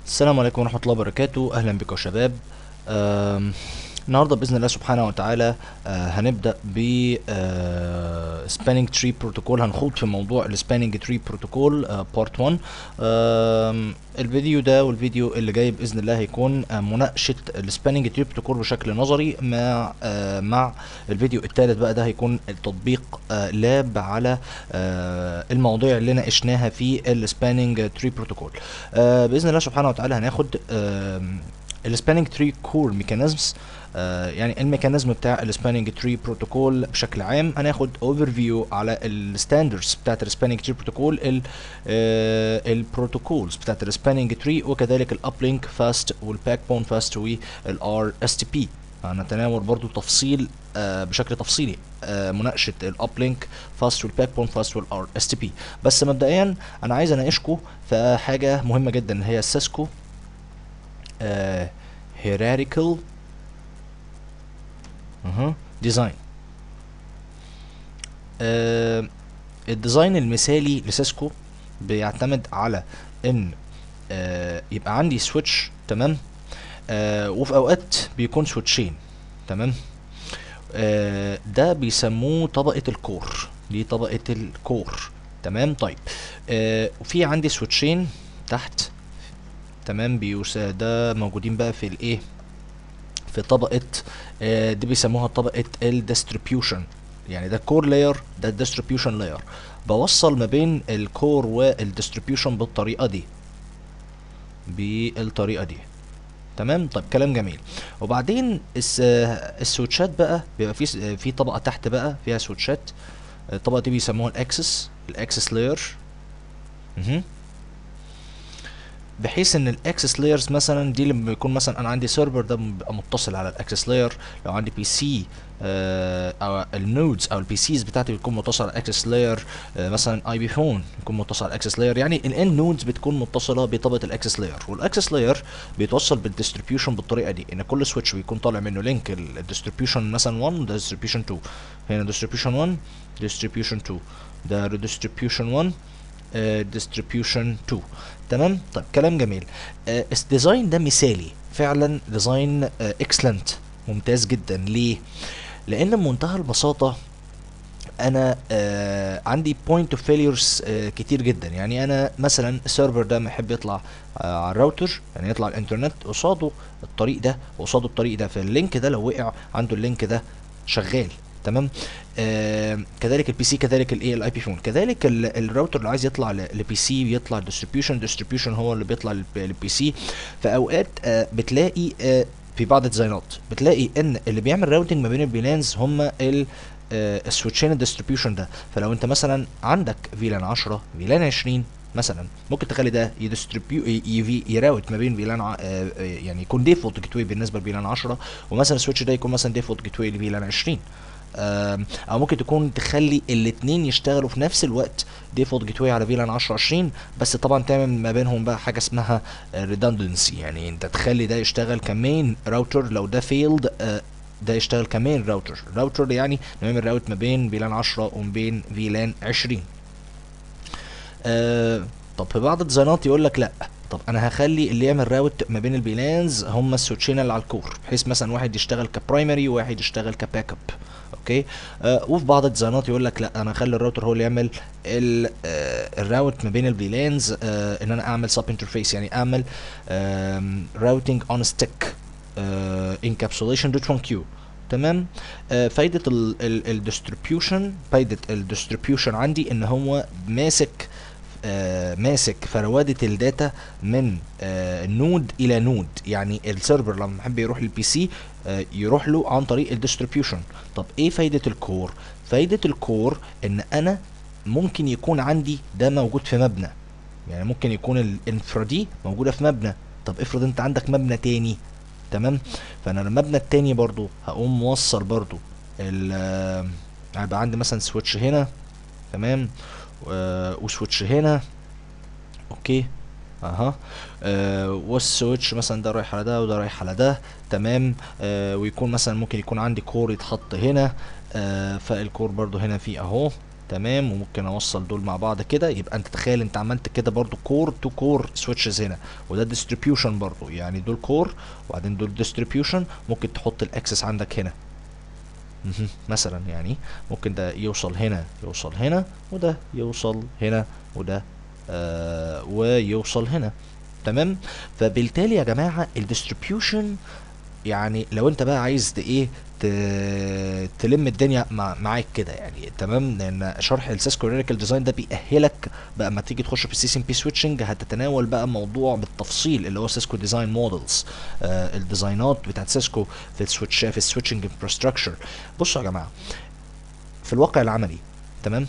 السلام عليكم ورحمة الله وبركاته أهلا بكم يا شباب آم، النهاردة بإذن الله سبحانه وتعالى آه، هنبدأ ب سبانينج تري بروتوكول هنخوض في موضوع السبانينج تري بروتوكول بارت 1 آم، الفيديو ده والفيديو اللي جاي بإذن الله هيكون آه، مناقشة السبانينج تري بروتوكول بشكل نظري مع آه، مع الفيديو الثالث بقى ده هيكون التطبيق آه، لاب على آه، المواضيع اللي ناقشناها في السبانينج تري بروتوكول آه، باذن الله سبحانه وتعالى هناخد السبانينج تري كور ميكانيزمز يعني الميكانيزم بتاع السبانينج تري بروتوكول بشكل عام هناخد اوفر فيو على الستاندردز بتاعت السبانينج تري بروتوكول البروتوكولز بتاعت السبانينج تري وكذلك الابلينك فاست والباك بون فاست والار اس تي بي هنتناول برضو تفصيل آه بشكل تفصيلي آه مناقشه الابلينك فاست والباك بون فاست والار اس تي بي بس مبدئيا انا عايز اناقشكم في حاجه مهمه جدا هي السيسكو آه hierarchical اها ديزاين آه الديزاين المثالي لسيسكو بيعتمد على ان آه يبقى عندي سويتش تمام آه وفي اوقات بيكون سويتشين تمام آه ده بيسموه طبقة الكور دي طبقة الكور تمام طيب آه وفي عندي سويتشين تحت تمام بيوس ده موجودين بقى في الايه في طبقة آه دي بيسموها طبقة الديستريبيوشن يعني ده كور لاير ده الديستريبيوشن لاير بوصل ما بين الكور والديستريبيوشن بالطريقة دي بالطريقة دي تمام طيب كلام جميل وبعدين الس- السويتشات بقى بيبقى في في طبقة تحت بقى فيها سويتشات الطبقة دي بيسموها الاكسس الاكسس لاير مهم. بحيث ان الاكسس لايرز مثلا دي لما بيكون مثلا انا عندي سيرفر ده بيبقى متصل على الاكسس لاير لو عندي بي سي او النودز او البي سيز بتاعتي بتكون متصله على الاكسس لاير مثلا اي بي فون يكون متصل على الاكسس لاير يعني الان نودز بتكون متصله بطبقه الاكسس لاير والاكسس لاير بيتوصل بالديستريبيوشن بالطريقه دي ان كل سويتش بيكون طالع منه لينك الديستريبيوشن مثلا 1 وده ديستريبيوشن 2 هنا ديستريبيوشن 1 ديستريبيوشن 2 ده ديستريبيوشن 1 ديستريبيوشن 2 تمام طيب كلام جميل آه الديزاين ده مثالي فعلا ديزاين اكسلنت ممتاز جدا ليه لان بمنتهى البساطه انا آه عندي بوينت اوف فيليرز كتير جدا يعني انا مثلا السيرفر ده محب يطلع آه على الراوتر يعني يطلع على الانترنت قصاده الطريق ده وقصاده الطريق ده فاللينك ده لو وقع عنده اللينك ده شغال تمام آه كذلك البي سي كذلك الايه الاي بي فون كذلك ال- الراوتر اللي عايز يطلع لبي سي يطلع ديستريبيوشن ديستريبيوشن هو اللي بيطلع للبي سي فاوقات آه بتلاقي آه في بعض الديزاينات بتلاقي ان اللي بيعمل راوتنج ما بين الفيلانز هم ال آه، السويتشين الديستريبيوشن ده فلو انت مثلا عندك فيلان 10 فيلان 20 مثلا ممكن تخلي ده يديستريبيو يفي يراوت ما بين فيلان ع- آه، آه، يعني يكون ديفولت جيت واي بالنسبه لفيلان 10 ومثلا السويتش ده يكون مثلا ديفولت جيت واي لفيلان 20 آم، او ممكن تكون تخلي الاثنين يشتغلوا في نفس الوقت ديفولت جيت واي على فيلان 10 20 بس طبعا تعمل ما بينهم بقى حاجه اسمها ريدندنسي يعني انت تخلي ده يشتغل كمين راوتر لو ده فيلد ده يشتغل كمين راوتر راوتر يعني نعمل راوت ما بين فيلان 10 وما بين فيلان 20 آه طب في بعض الديزاينات يقول لك لا طب انا هخلي اللي يعمل راوت ما بين الفيلانز هم السويتشين اللي على الكور بحيث مثلا واحد يشتغل كبرايمري وواحد يشتغل كباك اب اوكي آه وفي بعض الديزاينات يقول لك لا انا هخلي الراوتر هو اللي يعمل ال- آه الراوت ما بين الفيلانز آه ان انا اعمل سب انترفيس يعني اعمل راوتنج اون ستيك انكابسوليشن دوت 1 كيو تمام آه فايده الديستريبيوشن فايده الديستريبيوشن عندي ان هو ماسك آه ماسك فرودة الداتا من آه نود الى نود يعني السيرفر لما يحب يروح للبي سي آه يروح له عن طريق الديستريبيوشن طب ايه فايدة الكور فايدة الكور ان انا ممكن يكون عندي ده موجود في مبنى يعني ممكن يكون الانفرا دي موجودة في مبنى طب افرض انت عندك مبنى تاني تمام فانا المبنى التاني برضو هقوم موصل برضو ال آه، هيبقى عندي مثلا سويتش هنا تمام و- وسويتش هنا اوكي اها آه والسويتش مثلا ده رايح على ده وده رايح على ده تمام آه ويكون مثلا ممكن يكون عندي كور يتحط هنا آه فالكور برضو هنا فيه اهو تمام وممكن اوصل دول مع بعض كده يبقى انت تخيل انت عملت كده برضو كور تو كور سويتشز هنا وده ديستريبيوشن برضو يعني دول كور وبعدين دول ديستريبيوشن ممكن تحط الاكسس عندك هنا مهم. مثلا يعني ممكن ده يوصل هنا يوصل هنا وده يوصل هنا وده آه ويوصل هنا تمام فبالتالي يا جماعه الديستريبيوشن يعني لو انت بقى عايز ت- ايه ت- تلم الدنيا مع معاك كده يعني تمام لان شرح السيسكو نيريكال ديزاين ده بيأهلك بقى اما تيجي تخش في السي سي ام بي سويتشنج هتتناول بقى موضوع بالتفصيل اللي هو سيسكو ديزاين مودلز آه الديزاينات بتاعت سيسكو في السويتش في السويتشنج انفراستراكشر بصوا يا جماعه في الواقع العملي تمام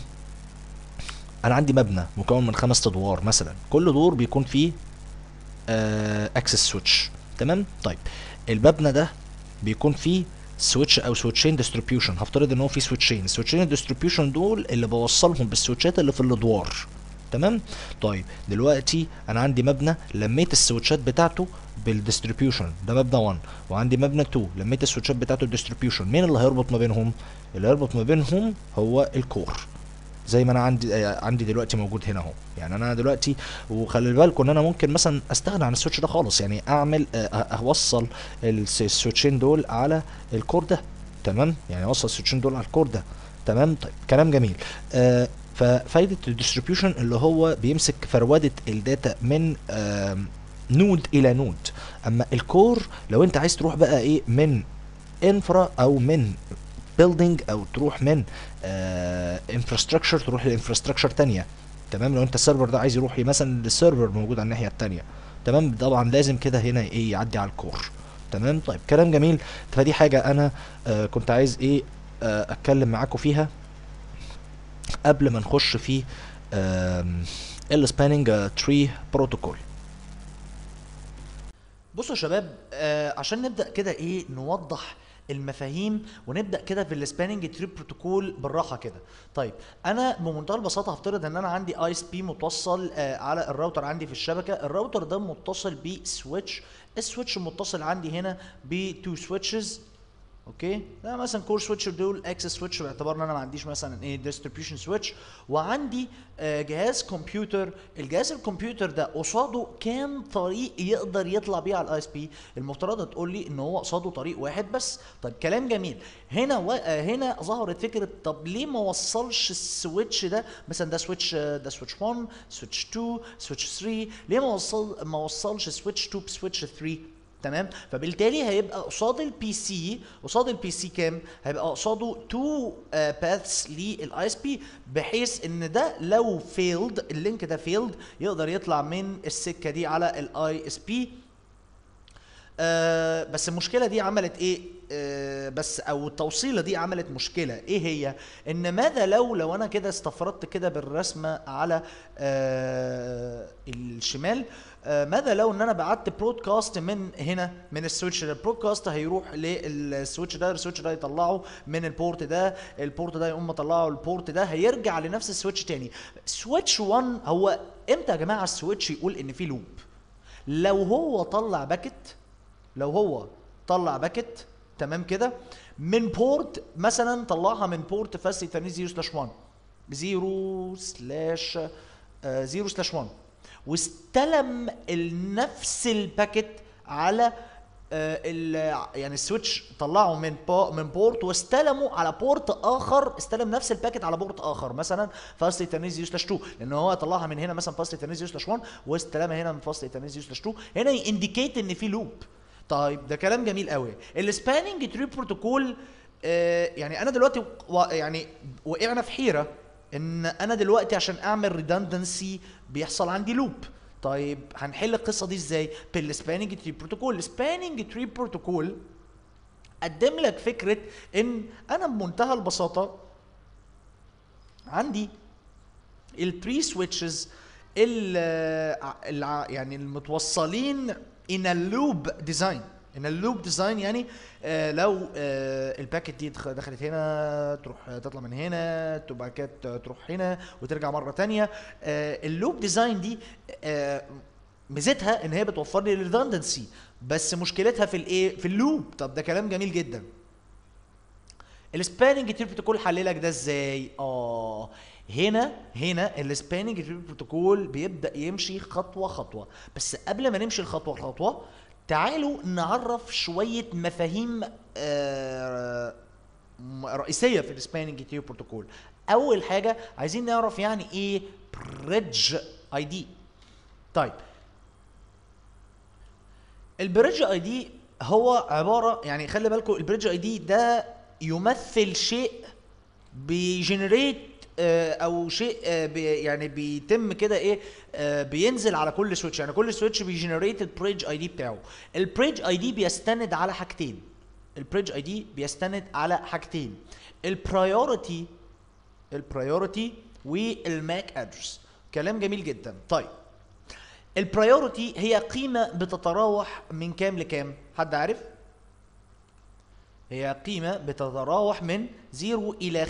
انا عندي مبنى مكون من خمس ادوار مثلا كل دور بيكون فيه اكسس سويتش تمام طيب المبنى ده بيكون فيه سويتش او سويتشين ديستريبيوشن هفترض ان هو في سويتشين السويتشين الديستريبيوشن دول اللي بوصلهم بالسويتشات اللي في الادوار تمام طيب دلوقتي انا عندي مبنى لميت السويتشات بتاعته بالديستريبيوشن ده مبنى 1 وعندي مبنى 2 لميت السويتشات بتاعته الديستريبيوشن مين اللي هيربط ما بينهم اللي هيربط ما بينهم هو الكور زي ما انا عندي آه، عندي دلوقتي موجود هنا اهو يعني انا دلوقتي وخلي بالكم ان انا ممكن مثلا استغنى عن السويتش ده خالص يعني اعمل آه، آه، اوصل الس- السويتشين دول على الكور ده تمام يعني اوصل السويتشين دول على الكور ده تمام طيب كلام جميل آه ففايده الديستريبيوشن اللي هو بيمسك فرودة الداتا من آم، نود الى نود اما الكور لو انت عايز تروح بقى ايه من انفرا او من بيلدينج او تروح من انفراستراكشر تروح لانفراستراكشر تانية تمام لو انت السيرفر ده عايز يروح مثلا للسيرفر موجود على الناحيه التانية تمام طبعا لازم كده هنا ايه يعدي على الكور تمام طيب كلام جميل فدي حاجه انا آه كنت عايز ايه آه اتكلم معاكم فيها قبل ما نخش في السباننج تري بروتوكول بصوا يا شباب آه عشان نبدا كده ايه نوضح المفاهيم ونبدا كده في السباننج تري بروتوكول بالراحه كده طيب انا بمنتهى البساطه هفترض ان انا عندي اي اس بي متوصل آه على الراوتر عندي في الشبكه الراوتر ده متصل بسويتش السويتش متصل عندي هنا بتو سويتشز اوكي ده مثلا كور سويتش دول اكسس سويتش باعتبار ان انا ما عنديش مثلا ايه ديستريبيوشن سويتش وعندي آه جهاز كمبيوتر الجهاز الكمبيوتر ده قصاده كام طريق يقدر يطلع بيه على الاي اس بي المفترض تقول لي ان هو قصاده طريق واحد بس طيب كلام جميل هنا و... آه هنا ظهرت فكره طب ليه ما وصلش السويتش ده مثلا ده سويتش آه، ده سويتش 1 سويتش 2 سويتش 3 ليه ما وصل ما وصلش سويتش 2 بسويتش 3 تمام فبالتالي هيبقى قصاد البي سي قصاد البي سي كام هيبقى قصاده تو باثس للاي اس بي بحيث ان ده لو فيلد اللينك ده فيلد يقدر يطلع من السكه دي على الاي اس بي آه بس المشكله دي عملت ايه آه بس او التوصيله دي عملت مشكله ايه هي ان ماذا لو لو انا كده استفردت كده بالرسمه على آه الشمال آه ماذا لو ان انا بعت برودكاست من هنا من السويتش ده البرودكاست هيروح للسويتش ده السويتش ده يطلعه من البورت ده البورت ده يقوم مطلعه البورت ده هيرجع لنفس السويتش تاني سويتش 1 هو امتى يا جماعه السويتش يقول ان في لوب لو هو طلع باكت لو هو طلع باكت تمام كده من بورت مثلا طلعها من بورت فاسي 0 سلاش 1 0 سلاش 0 سلاش 1 واستلم نفس الباكت على آه، ال- يعني السويتش طلعه من بو من بورت واستلمه على بورت اخر استلم نفس الباكت على بورت اخر مثلا فاست ايثرنت سلاش 2 لان هو طلعها من هنا مثلا فاست ايثرنت سلاش 1 واستلمها هنا من فاست ايثرنت سلاش 2 هنا ينديكيت ان في لوب طيب ده كلام جميل قوي السباننج تري بروتوكول آه يعني انا دلوقتي و- يعني وقعنا في حيره ان انا دلوقتي عشان اعمل ريدندنسي بيحصل عندي لوب طيب هنحل القصه دي ازاي بالسباننج تري بروتوكول السباننج تري بروتوكول قدم لك فكره ان انا بمنتهى البساطه عندي البري سويتشز يعني المتوصلين ان اللوب ديزاين ان اللوب ديزاين يعني آه لو آه الباكت دي دخ- دخلت هنا تروح تطلع من هنا تبقى كده تروح هنا وترجع مره تانية آه اللوب ديزاين دي آه ميزتها ان هي بتوفر لي الريدندنسي بس مشكلتها في الايه في اللوب طب ده كلام جميل جدا السباننج تري بروتوكول حللك ده ازاي اه هنا هنا السباننج تري بروتوكول بيبدا يمشي خطوه خطوه بس قبل ما نمشي الخطوه خطوه تعالوا نعرف شويه مفاهيم آه م- رئيسيه في السباننج تري بروتوكول اول حاجه عايزين نعرف يعني ايه بريدج اي دي طيب البريدج اي دي هو عباره يعني خلي بالكم البريدج اي دي ده يمثل شيء بيجنريت آه، او شيء آه، بي يعني بيتم كده ايه آه، بينزل على كل سويتش يعني كل سويتش بيجنريت البريدج اي دي بتاعه البريدج اي دي بيستند على حاجتين البريدج اي دي بيستند على حاجتين البرايورتي البرايورتي والماك ادرس كلام جميل جدا طيب البرايورتي هي قيمة بتتراوح من كام لكام؟ حد عارف؟ هي قيمة بتتراوح من 0 إلى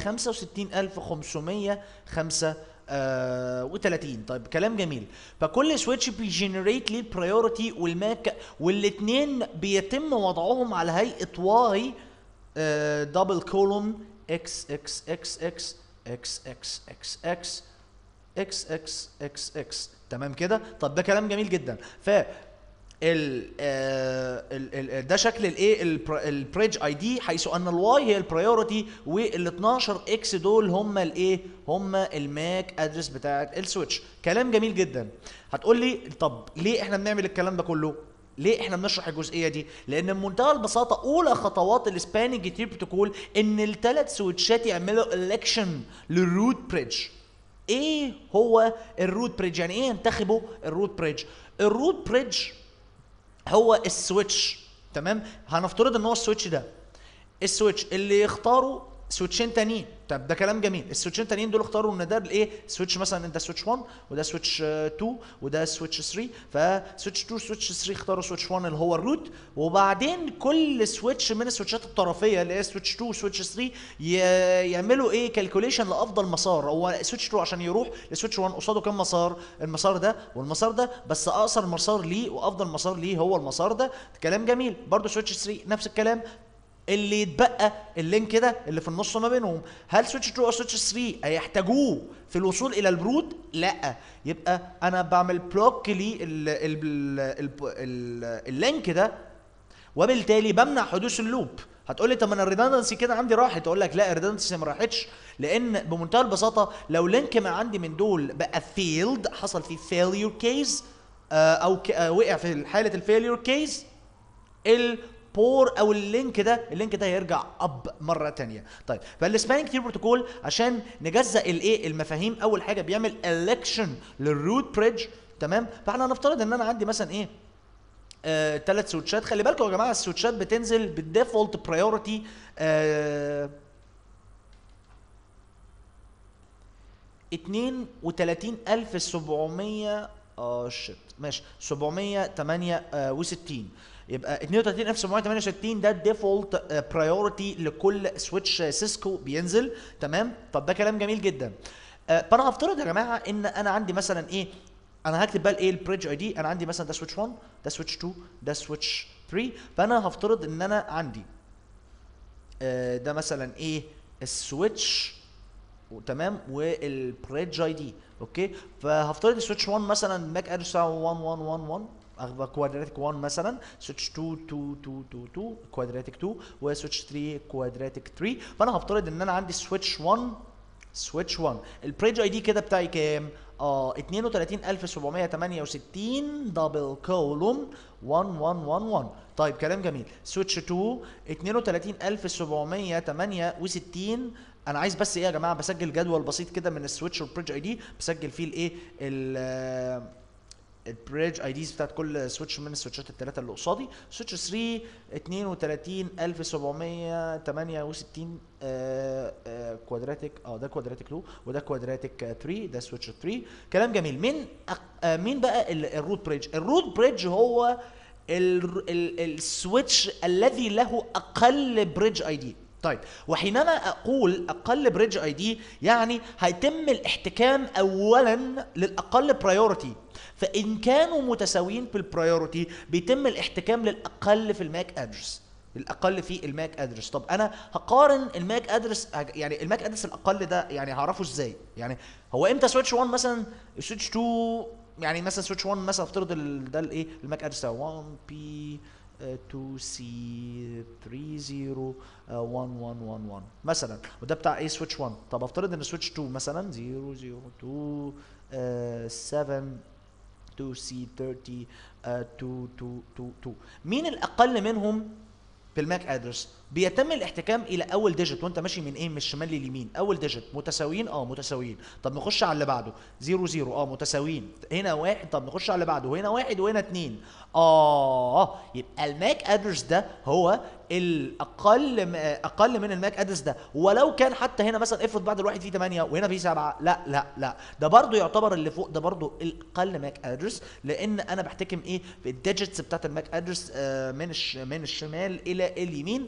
65535 طيب كلام جميل فكل سويتش بيجنريت لي البرايورتي والماك والاتنين بيتم وضعهم على هيئة واي دبل كولوم اكس اكس اكس اكس اكس اكس اكس اكس اكس اكس اكس اكس تمام كده طب ده كلام جميل جدا ف ال آه ال ال ده شكل الايه البريدج اي دي حيث ان الواي هي البرايورتي وال 12 اكس دول هم الايه هم الماك ادرس بتاعت السويتش كلام جميل جدا هتقول لي طب ليه احنا بنعمل الكلام ده كله ليه احنا بنشرح الجزئيه دي لان بمنتهى البساطه اولى خطوات السباننج تري بروتوكول ان الثلاث سويتشات يعملوا الكشن للروت بريدج ايه هو الروت بريدج يعني ايه ينتخبوا الروت بريدج الروت بريدج هو السويتش تمام هنفترض ان هو السويتش ده السويتش اللي يختاروا سويتشين تانيين طب ده كلام جميل السويتشين التانيين دول اختاروا ان ده الايه سويتش مثلا ده سويتش 1 وده سويتش 2 وده سويتش 3 فسويتش 2 سويتش 3 اختاروا سويتش 1 اللي هو الروت وبعدين كل سويتش من السويتشات الطرفيه اللي هي سويتش 2 وسويتش 3 ي- يعملوا ايه كالكوليشن لافضل مسار هو سويتش 2 عشان يروح لسويتش 1 قصاده كام مسار المسار ده والمسار ده بس اقصر مسار ليه وافضل مسار ليه هو المسار ده كلام جميل برضه سويتش 3 نفس الكلام اللي يتبقى اللينك ده اللي في النص ما بينهم هل سويتش 2 او سويتش 3 هيحتاجوه في الوصول الى البرود لا يبقى انا بعمل بلوك لي ال- ال- ال- ال- اللينك ده وبالتالي بمنع حدوث اللوب هتقول لي طب ما انا الريدندنسي كده عندي راحت اقول لك لا الريدندنسي ما راحتش لان بمنتهى البساطه لو لينك ما عندي من دول بقى فيلد حصل فيه فيليور كيس او ك- آه، وقع في حاله الفيليور كيس البور او اللينك ده اللينك ده هيرجع اب مره تانية طيب فالسبانينج تري بروتوكول عشان نجزأ الايه المفاهيم اول حاجه بيعمل الكشن للروت بريدج تمام فاحنا هنفترض ان انا عندي مثلا ايه ثلاث سويتشات خلي بالكم يا جماعه السويتشات بتنزل بالديفولت برايورتي آه 32700 اه شيت ماشي 768 يبقى 32768 ده الديفولت برايورتي لكل سويتش سيسكو بينزل تمام طب ده كلام جميل جدا آه، فانا هفترض يا جماعه ان انا عندي مثلا ايه انا هكتب بقى الايه البريدج اي دي انا عندي مثلا ده سويتش 1 ده سويتش 2 ده سويتش 3 فانا هفترض ان انا عندي آه، ده مثلا ايه السويتش تمام والبريدج اي دي اوكي فهفترض السويتش 1 مثلا الماك ادرس بتاعه 1 1 1 1 اخبار كوادراتيك 1 مثلا سويتش 2 2 2 2 2 كوادراتيك 2 وسويتش 3 كوادراتيك 3 فانا هفترض ان انا عندي سويتش 1 سويتش 1 البريدج اي دي كده بتاعي كام؟ اه 32768 دبل كولوم 1111 طيب كلام جميل سويتش 2 32768 انا عايز بس ايه يا جماعه بسجل جدول بسيط كده من السويتش والبريدج اي دي بسجل فيه الايه ال البريدج اي ديز بتاعت كل سويتش من السويتشات الثلاثه اللي قصادي سويتش 3 32768 آه، آه، كوادراتيك اه ده كوادراتيك 2 وده كوادراتيك 3 ده سويتش 3 كلام جميل مين أق- آه، مين بقى ال- الروت بريدج الروت بريدج هو ال- ال- السويتش الذي له اقل بريدج اي دي طيب وحينما اقول اقل بريدج اي دي يعني هيتم الاحتكام اولا للاقل برايورتي فان كانوا متساويين في البرايورتي بيتم الاحتكام للاقل في الماك ادرس الاقل في الماك ادرس طب انا هقارن الماك ادرس يعني الماك ادرس الاقل ده يعني هعرفه ازاي يعني هو امتى سويتش 1 مثلا سويتش 2 يعني مثلا سويتش 1 مثلا افترض ال- ده الايه الماك ادرس ده 1 بي 2 سي 3 0 1 1 1 1 مثلا وده بتاع ايه سويتش 1 طب افترض ان سويتش 2 مثلا 0 0 2 آه، 7 2 سي 30 آه، 2 2 2 2 مين الاقل منهم في الماك ادرس بيتم الاحتكام الى اول ديجيت وانت ماشي من ايه من الشمال لليمين اول ديجيت متساويين اه متساويين طب نخش على اللي بعده 0 0 اه متساويين هنا واحد طب نخش على اللي بعده هنا واحد وهنا اتنين اه يبقى الماك ادرس ده هو الاقل م- اقل من الماك ادرس ده ولو كان حتى هنا مثلا افرض بعد الواحد فيه 8 وهنا فيه 7 لا لا لا ده برضو يعتبر اللي فوق ده برضو الاقل ماك ادرس لان انا بحتكم ايه في الديجيتس بتاعت الماك ادرس آه من الش من الشمال الى اليمين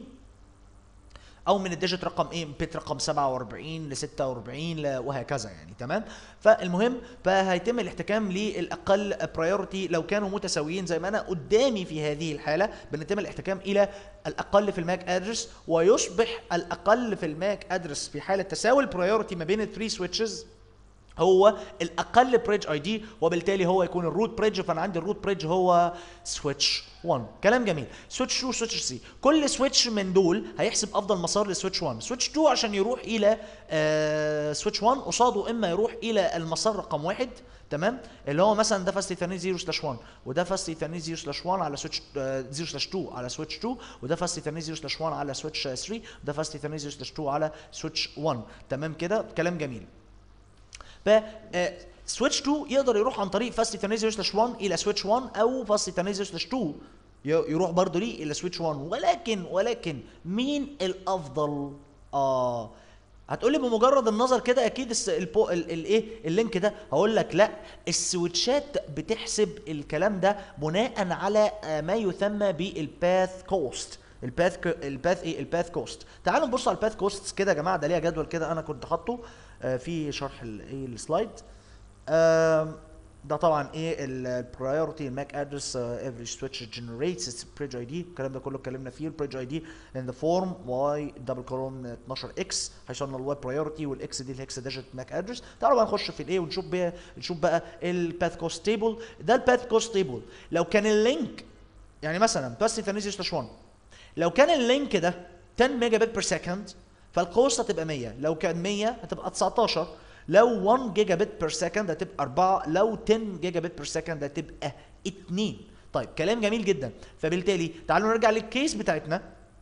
او من الديجيت رقم ايه بيت رقم 47 ل 46 ل- وهكذا يعني تمام فالمهم فهيتم الاحتكام للاقل برايورتي لو كانوا متساويين زي ما انا قدامي في هذه الحاله بنتم الاحتكام الى الاقل في الماك ادرس ويصبح الاقل في الماك ادرس في حاله تساوي البرايورتي ما بين الثري سويتشز هو الاقل بريدج اي دي وبالتالي هو يكون الروت بريدج فانا عندي الروت بريدج هو سويتش 1 كلام جميل سويتش 2 سويتش 3 كل سويتش من دول هيحسب افضل مسار لسويتش 1 سويتش 2 عشان يروح الى آه سويتش 1 قصاده اما يروح الى المسار رقم واحد تمام اللي هو مثلا ده فاست ثاني 0 سلاش 1 وده فاست ثاني 0 سلاش 1 على سويتش 0 سلاش 2 على سويتش 2 وده فاست ثاني 0 سلاش 1 على سويتش 3 وده فاست ثاني 0 سلاش 2 على سويتش 1 تمام كده كلام جميل ف سويتش 2 يقدر يروح عن طريق فاست تنازل سلاش 1 الى سويتش 1 او فاست تنازل سلاش 2 ي- يروح برضه ليه الى سويتش 1 ولكن ولكن مين الافضل اه هتقول لي بمجرد النظر كده اكيد الس- البو ال- الايه اللينك ده هقول لك لا السويتشات بتحسب الكلام ده بناء على آه، ما يسمى بالباث كوست الباث ك... الباث ايه الباث كوست تعالوا نبص على الباث كوست كده يا جماعه ده ليها جدول كده انا كنت حاطه آه، في شرح ال- ايه السلايد آم، ده طبعا ايه البرايورتي الماك ادرس افري سويتش جنريتس its بريدج اي دي الكلام ده كله اتكلمنا فيه البريدج اي دي ان ذا فورم واي دبل كولوم 12 اكس هيوصلنا الواي برايورتي والاكس دي الهكس ديجيت ماك ادرس تعالوا بقى نخش في الايه ونشوف بقى نشوف بقى الباث كوست تيبل ده الباث كوست تيبل لو كان اللينك يعني مثلا بس ثانيزي سلاش 1 لو كان اللينك ده 10 ميجا بت بير سكند فالكوست هتبقى 100 لو كان 100 هتبقى 19 لو 1 جيجا بت بير سكند هتبقى 4 لو 10 جيجا بت بير سكند هتبقى 2 طيب كلام جميل جدا فبالتالي تعالوا نرجع للكيس بتاعتنا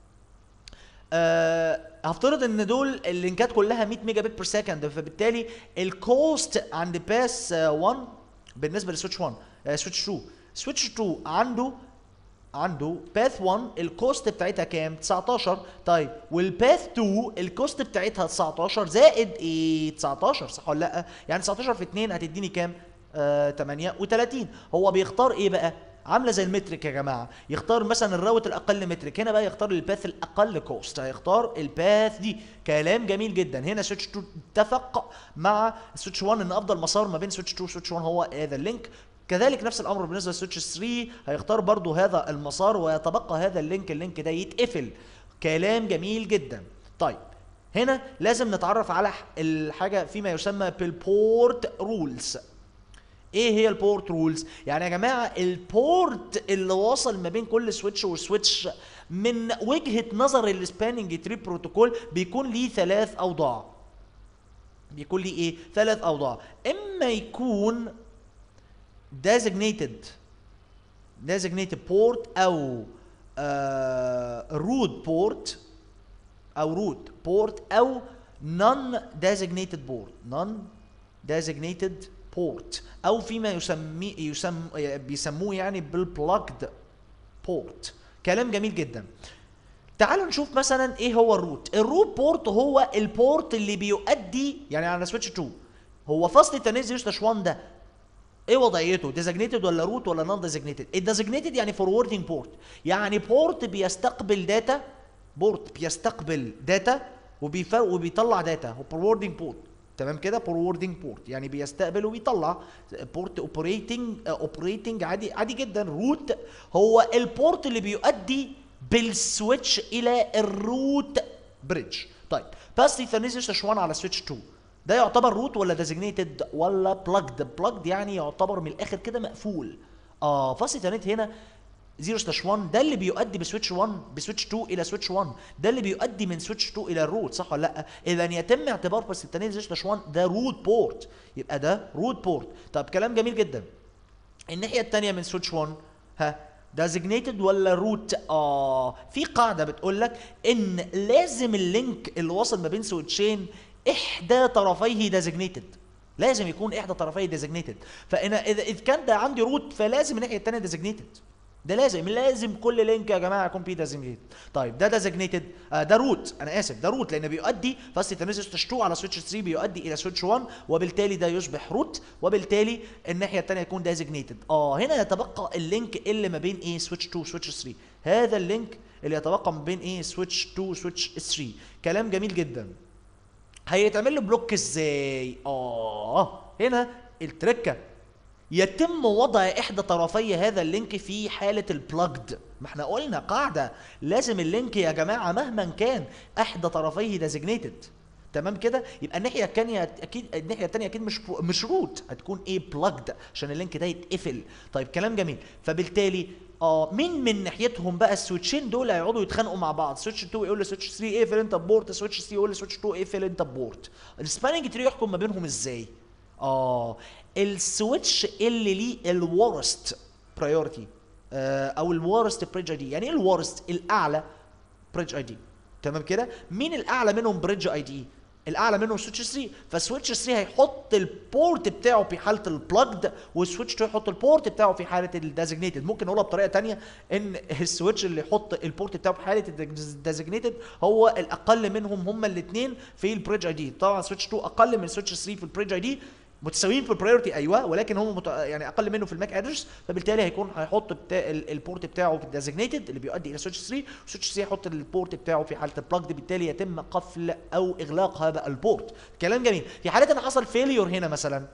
آه هفترض ان دول اللينكات كلها 100 ميجا بت بير سكند فبالتالي الكوست عند باس 1 بالنسبه لسويتش 1 آه سويتش 2 سويتش 2 عنده عنده باث 1 الكوست بتاعتها كام 19 طيب والباث 2 الكوست بتاعتها 19 زائد ايه 19 صح ولا لا يعني 19 في 2 هتديني كام آه 38 هو بيختار ايه بقى عامله زي المترك يا جماعه يختار مثلا الراوت الاقل مترك هنا بقى يختار الباث الاقل كوست هيختار الباث دي كلام جميل جدا هنا سويتش 2 اتفق مع سويتش 1 ان افضل مسار ما بين سويتش 2 وسويتش 1 هو هذا اللينك كذلك نفس الامر بالنسبه لسويتش 3 هيختار برضو هذا المسار ويتبقى هذا اللينك اللينك ده يتقفل كلام جميل جدا طيب هنا لازم نتعرف على ح- الحاجه فيما يسمى بالبورت رولز ايه هي البورت رولز يعني يا جماعه البورت اللي واصل ما بين كل سويتش وسويتش من وجهه نظر السباننج تري بروتوكول بيكون ليه ثلاث اوضاع بيكون ليه ايه ثلاث اوضاع اما يكون designated designated port او آه root port او root port او non designated port non designated port او فيما يسمي يسم بيسموه يعني بالبلجد port كلام جميل جدا تعالوا نشوف مثلا ايه هو الروت الروت بورت هو البورت اللي بيؤدي يعني على سويتش 2 هو فصل التنازل سلاش 1 ده ايه وضعيته ديزاجنيتد ولا روت ولا نون ديزاجنيتد الديزاجنيتد يعني فوروردنج بورت يعني بورت بيستقبل داتا بورت بيستقبل داتا وبيفر وبيطلع داتا هو فوروردنج بورت تمام كده فوروردنج بورت يعني بيستقبل وبيطلع بورت اوبريتنج اوبريتنج عادي عادي جدا روت هو البورت اللي بيؤدي بالسويتش الى الروت بريدج طيب باس ايثرنت سلاش 1 على سويتش 2 ده يعتبر روت ولا ديزيجنيتد ولا بلاجد بلاجد يعني يعتبر من الاخر كده مقفول اه باس ايثرنت هنا 0 سلاش 1 ده اللي بيؤدي بسويتش 1 بسويتش 2 الى سويتش 1 ده اللي بيؤدي من سويتش 2 الى الروت صح ولا لا اذا يتم اعتبار باس ايثرنت 0 سلاش 1 ده روت بورت يبقى ده روت بورت طب كلام جميل جدا الناحيه الثانيه من سويتش 1 ها ديزيجنيتد ولا روت اه في قاعده بتقول لك ان لازم اللينك اللي واصل ما بين سويتشين احدى طرفيه ديزيجنيتد لازم يكون احدى طرفيه ديزيجنيتد فانا اذا اذا كان ده عندي روت فلازم الناحيه الثانيه ديزيجنيتد ده لازم لازم كل لينك يا جماعه يكون فيه ديزيجنيتد طيب ده ديزيجنيتد آه ده روت انا اسف ده روت لان بيؤدي فاست تنزل 2 على سويتش 3 بيؤدي الى سويتش 1 وبالتالي ده يصبح روت وبالتالي الناحيه الثانيه يكون ديزيجنيتد اه هنا يتبقى اللينك اللي ما بين ايه سويتش 2 وسويتش 3 هذا اللينك اللي يتبقى ما بين ايه سويتش 2 وسويتش 3 كلام جميل جدا هيتعمل له بلوك ازاي اه هنا التركه يتم وضع احدى طرفي هذا اللينك في حاله البلجد ما احنا قلنا قاعده لازم اللينك يا جماعه مهما كان احدى طرفيه ديزيجنيتد تمام كده يبقى الناحيه الثانيه اكيد الناحيه الثانيه اكيد مش مش روت هتكون ايه بلجد عشان اللينك ده يتقفل طيب كلام جميل فبالتالي اه مين من ناحيتهم بقى السويتشين دول هيقعدوا يتخانقوا مع بعض سويتش 2 يقول لسويتش 3 اقفل انت بورت سويتش 3 يقول لسويتش 2 اقفل انت بورت السباننج تري يحكم ما بينهم ازاي اه السويتش اللي ليه الورست برايورتي آه او الورست بريدج اي دي يعني ايه الورست الاعلى بريدج اي دي تمام كده مين الاعلى منهم بريدج اي دي الاعلى منهم سويتش 3 فسويتش 3 هيحط البورت بتاعه في حاله البلجد والسويتش 2 يحط البورت بتاعه في حاله الديزيجنيتد ممكن نقولها بطريقه ثانيه ان السويتش اللي يحط البورت بتاعه في حاله الديزيجنيتد هو الاقل منهم هما الاثنين في البريدج اي دي طبعا سويتش 2 اقل من سويتش 3 في البريدج اي دي متساويين في البرايورتي ايوه ولكن هم مت... يعني اقل منه في الماك ادرس فبالتالي هيكون هيحط بتاع البورت بتاعه في الديزيجنيتد اللي بيؤدي الى سويتش 3 سويتش 3 هيحط البورت بتاعه في حاله البلجد بالتالي يتم قفل او اغلاق هذا البورت كلام جميل في حاله ان حصل فيليور هنا مثلا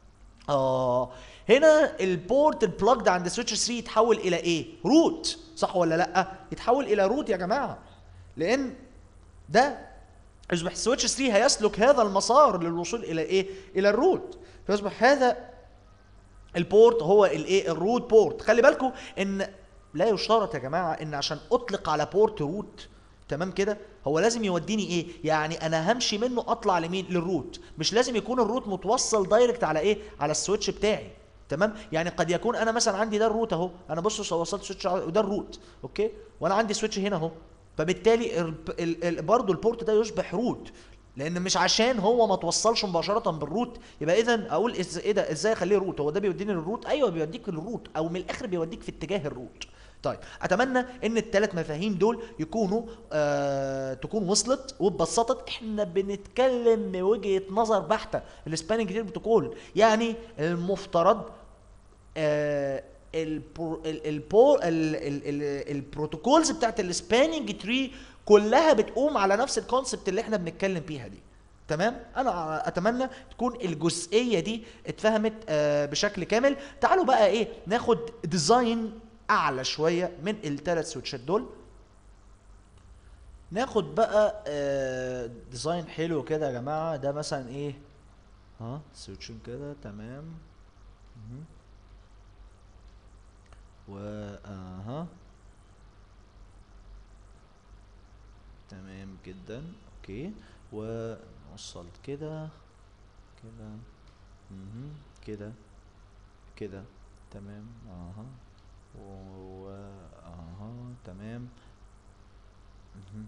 اه هنا البورت البلجد عند سويتش 3 يتحول الى ايه روت صح ولا لا يتحول الى روت يا جماعه لان ده يصبح سويتش 3 هيسلك هذا المسار للوصول الى ايه الى الروت فيصبح هذا البورت هو الايه الروت بورت خلي بالكم ان لا يشترط يا جماعه ان عشان اطلق على بورت روت تمام كده هو لازم يوديني ايه يعني انا همشي منه اطلع لمين للروت مش لازم يكون الروت متوصل دايركت على ايه على السويتش بتاعي تمام يعني قد يكون انا مثلا عندي ده الروت اهو انا بص وصلت سويتش وده الروت اوكي وانا عندي سويتش هنا اهو فبالتالي برضه البورت ده يصبح روت لان مش عشان هو ما توصلش مباشره بالروت يبقى اذا اقول إز ايه ده ازاي اخليه روت هو ده بيوديني للروت ايوه بيوديك للروت او من الاخر بيوديك في اتجاه الروت طيب اتمنى ان الثلاث مفاهيم دول يكونوا آه تكون وصلت واتبسطت احنا بنتكلم من وجهه نظر بحته السباننج تري بروتوكول يعني المفترض آه البرو البو البروتوكولز بتاعت السباننج تري كلها بتقوم على نفس الكونسبت اللي احنا بنتكلم فيها دي تمام انا اتمنى تكون الجزئيه دي اتفهمت آه بشكل كامل تعالوا بقى ايه ناخد ديزاين اعلى شويه من الثلاث سويتشات دول ناخد بقى آه ديزاين حلو كده يا جماعه ده مثلا ايه ها سويتشين كده تمام مه. و اها تمام جدا اوكي ونوصل كده كده مهم. كده كده تمام اها و اها تمام مهم.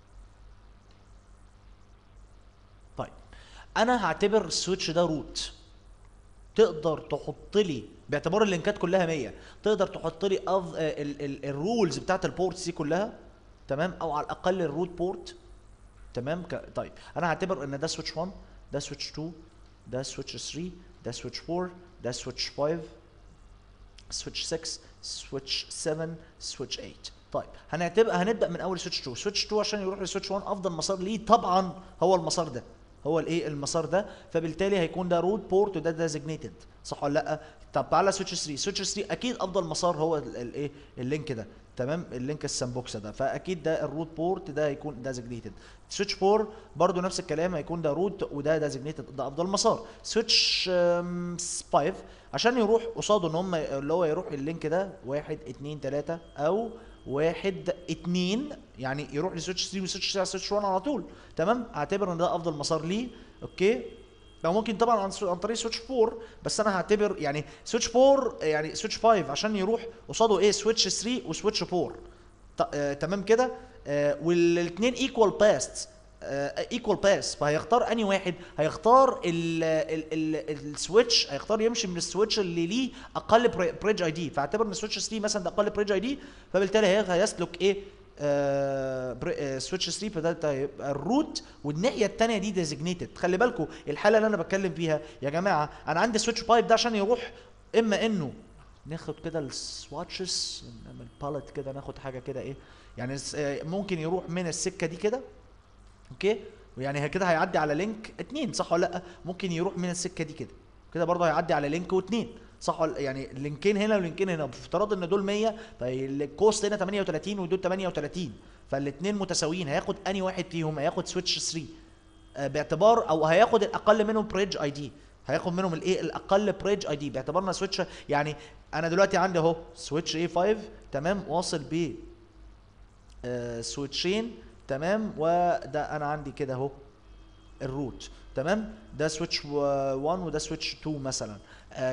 طيب انا هعتبر السويتش ده روت تقدر تحط لي باعتبار اللينكات كلها 100 تقدر تحط لي أف... الرولز بتاعت البورتس دي كلها تمام او على الاقل الروت بورت تمام ك... طيب انا هعتبر ان ده سويتش 1 ده سويتش 2 ده سويتش 3 ده سويتش 4 ده سويتش 5 سويتش 6 سويتش 7 سويتش 8 طيب هنعتبر هنبدا من اول سويتش 2 سويتش 2 عشان يروح لسويتش 1 افضل مسار ليه طبعا هو المسار ده هو الايه المسار ده فبالتالي هيكون ده روت بورت وده ديزيجنيتد صح ولا لا طب تعالى سويتش 3 سويتش 3 اكيد افضل مسار هو الايه اللينك ده تمام اللينك السامبوكسا ده فاكيد ده الروت بورت ده هيكون ديزجنيتد سويتش 4 برضو نفس الكلام هيكون ده روت وده ديزجنيتد ده افضل مسار سويتش 5 عشان يروح قصاده ان هم اللي هو يروح اللينك ده 1 2 3 او واحد اتنين يعني يروح لسويتش 3 وسويتش 3 سويتش 1 على طول تمام اعتبر ان ده افضل مسار ليه اوكي او ممكن طبعا عن عن طريق سويتش 4 بس انا هعتبر يعني سويتش 4 يعني سويتش 5 عشان يروح قصاده ايه سويتش 3 وسويتش 4 ط- آه تمام كده آه والاثنين ايكوال باست ايكوال باس فهيختار انهي واحد هيختار ال ال ال السويتش هيختار يمشي من السويتش اللي ليه اقل بريدج اي دي فاعتبر ان سويتش 3 مثلا ده اقل بريدج اي دي فبالتالي هي- هيسلك ايه سويتش 3 فده هيبقى الروت والناحيه الثانيه دي ديزجنيتد خلي بالكم الحاله اللي انا بتكلم فيها يا جماعه انا عندي سويتش بايب ده عشان يروح اما انه ناخد كده السواتشز نعمل باليت كده ناخد حاجه كده ايه يعني س- آه، ممكن يروح من السكه دي كده اوكي ويعني هي كده هيعدي على لينك اتنين صح ولا لا ممكن يروح من السكه دي كده كده برضه هيعدي على لينك واتنين صح ولا يعني لينكين هنا ولينكين هنا بافتراض ان دول 100 فالكوست هنا 38 ودول 38 فالاثنين متساويين هياخد انهي واحد فيهم هياخد سويتش 3 آه، باعتبار او هياخد الاقل منهم بريدج اي دي هياخد منهم الايه الاقل بريدج اي دي باعتبارنا سويتش يعني انا دلوقتي عندي اهو سويتش اي 5 تمام واصل ب آه، سويتشين تمام وده انا عندي كده اهو الروت تمام ده سويتش 1 وده سويتش 2 مثلا آه،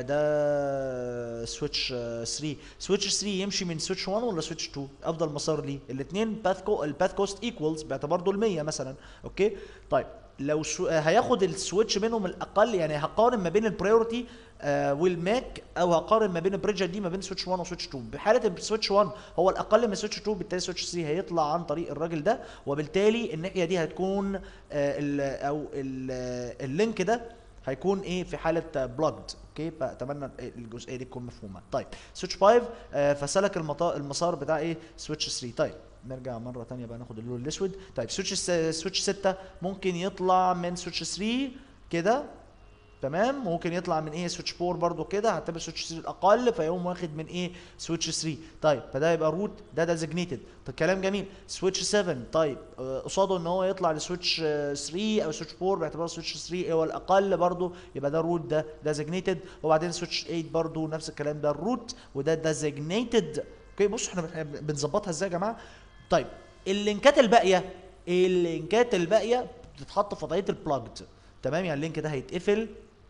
ده سويتش 3 سويتش 3 يمشي من سويتش 1 ولا سويتش 2 افضل مسار ليه الاثنين باث كو الباث كوست ايكوالز باعتبار دول 100 مثلا اوكي طيب لو سو... آه، هياخد السويتش منهم الاقل يعني هقارن ما بين البريورتي آه والماك او هقارن ما بين البريدج دي ما بين سويتش 1 وسويتش 2 بحاله السويتش 1 هو الاقل من سويتش 2 بالتالي سويتش 3 هيطلع عن طريق الراجل ده وبالتالي الناحيه دي هتكون آه ال او ال آه، اللينك ده هيكون ايه في حاله بلوجد اوكي فاتمنى الجزئيه دي تكون مفهومه طيب سويتش 5 آه فسلك المطا... المسار بتاع ايه سويتش 3 طيب نرجع مره تانية بقى ناخد اللون الاسود طيب سويتش س- سويتش 6 ممكن يطلع من سويتش 3 كده تمام ممكن يطلع من ايه سويتش 4 برضو كده هعتبر سويتش 3 الاقل فيقوم واخد من ايه سويتش 3 طيب فده يبقى روت ده ديزجنيتد طب كلام جميل سويتش 7 طيب آه، قصاده ان هو يطلع لسويتش آه، 3 او سويتش 4 باعتبار سويتش 3 هو الاقل برضو يبقى ده الروت ده ديزجنيتد وبعدين سويتش 8 برضو نفس الكلام ده الروت وده ديزجنيتد اوكي بصوا احنا بن- بنظبطها ازاي يا جماعه طيب اللينكات الباقيه اللينكات الباقيه بتتحط في وضعيه البلاجد تمام يعني اللينك ده هيتقفل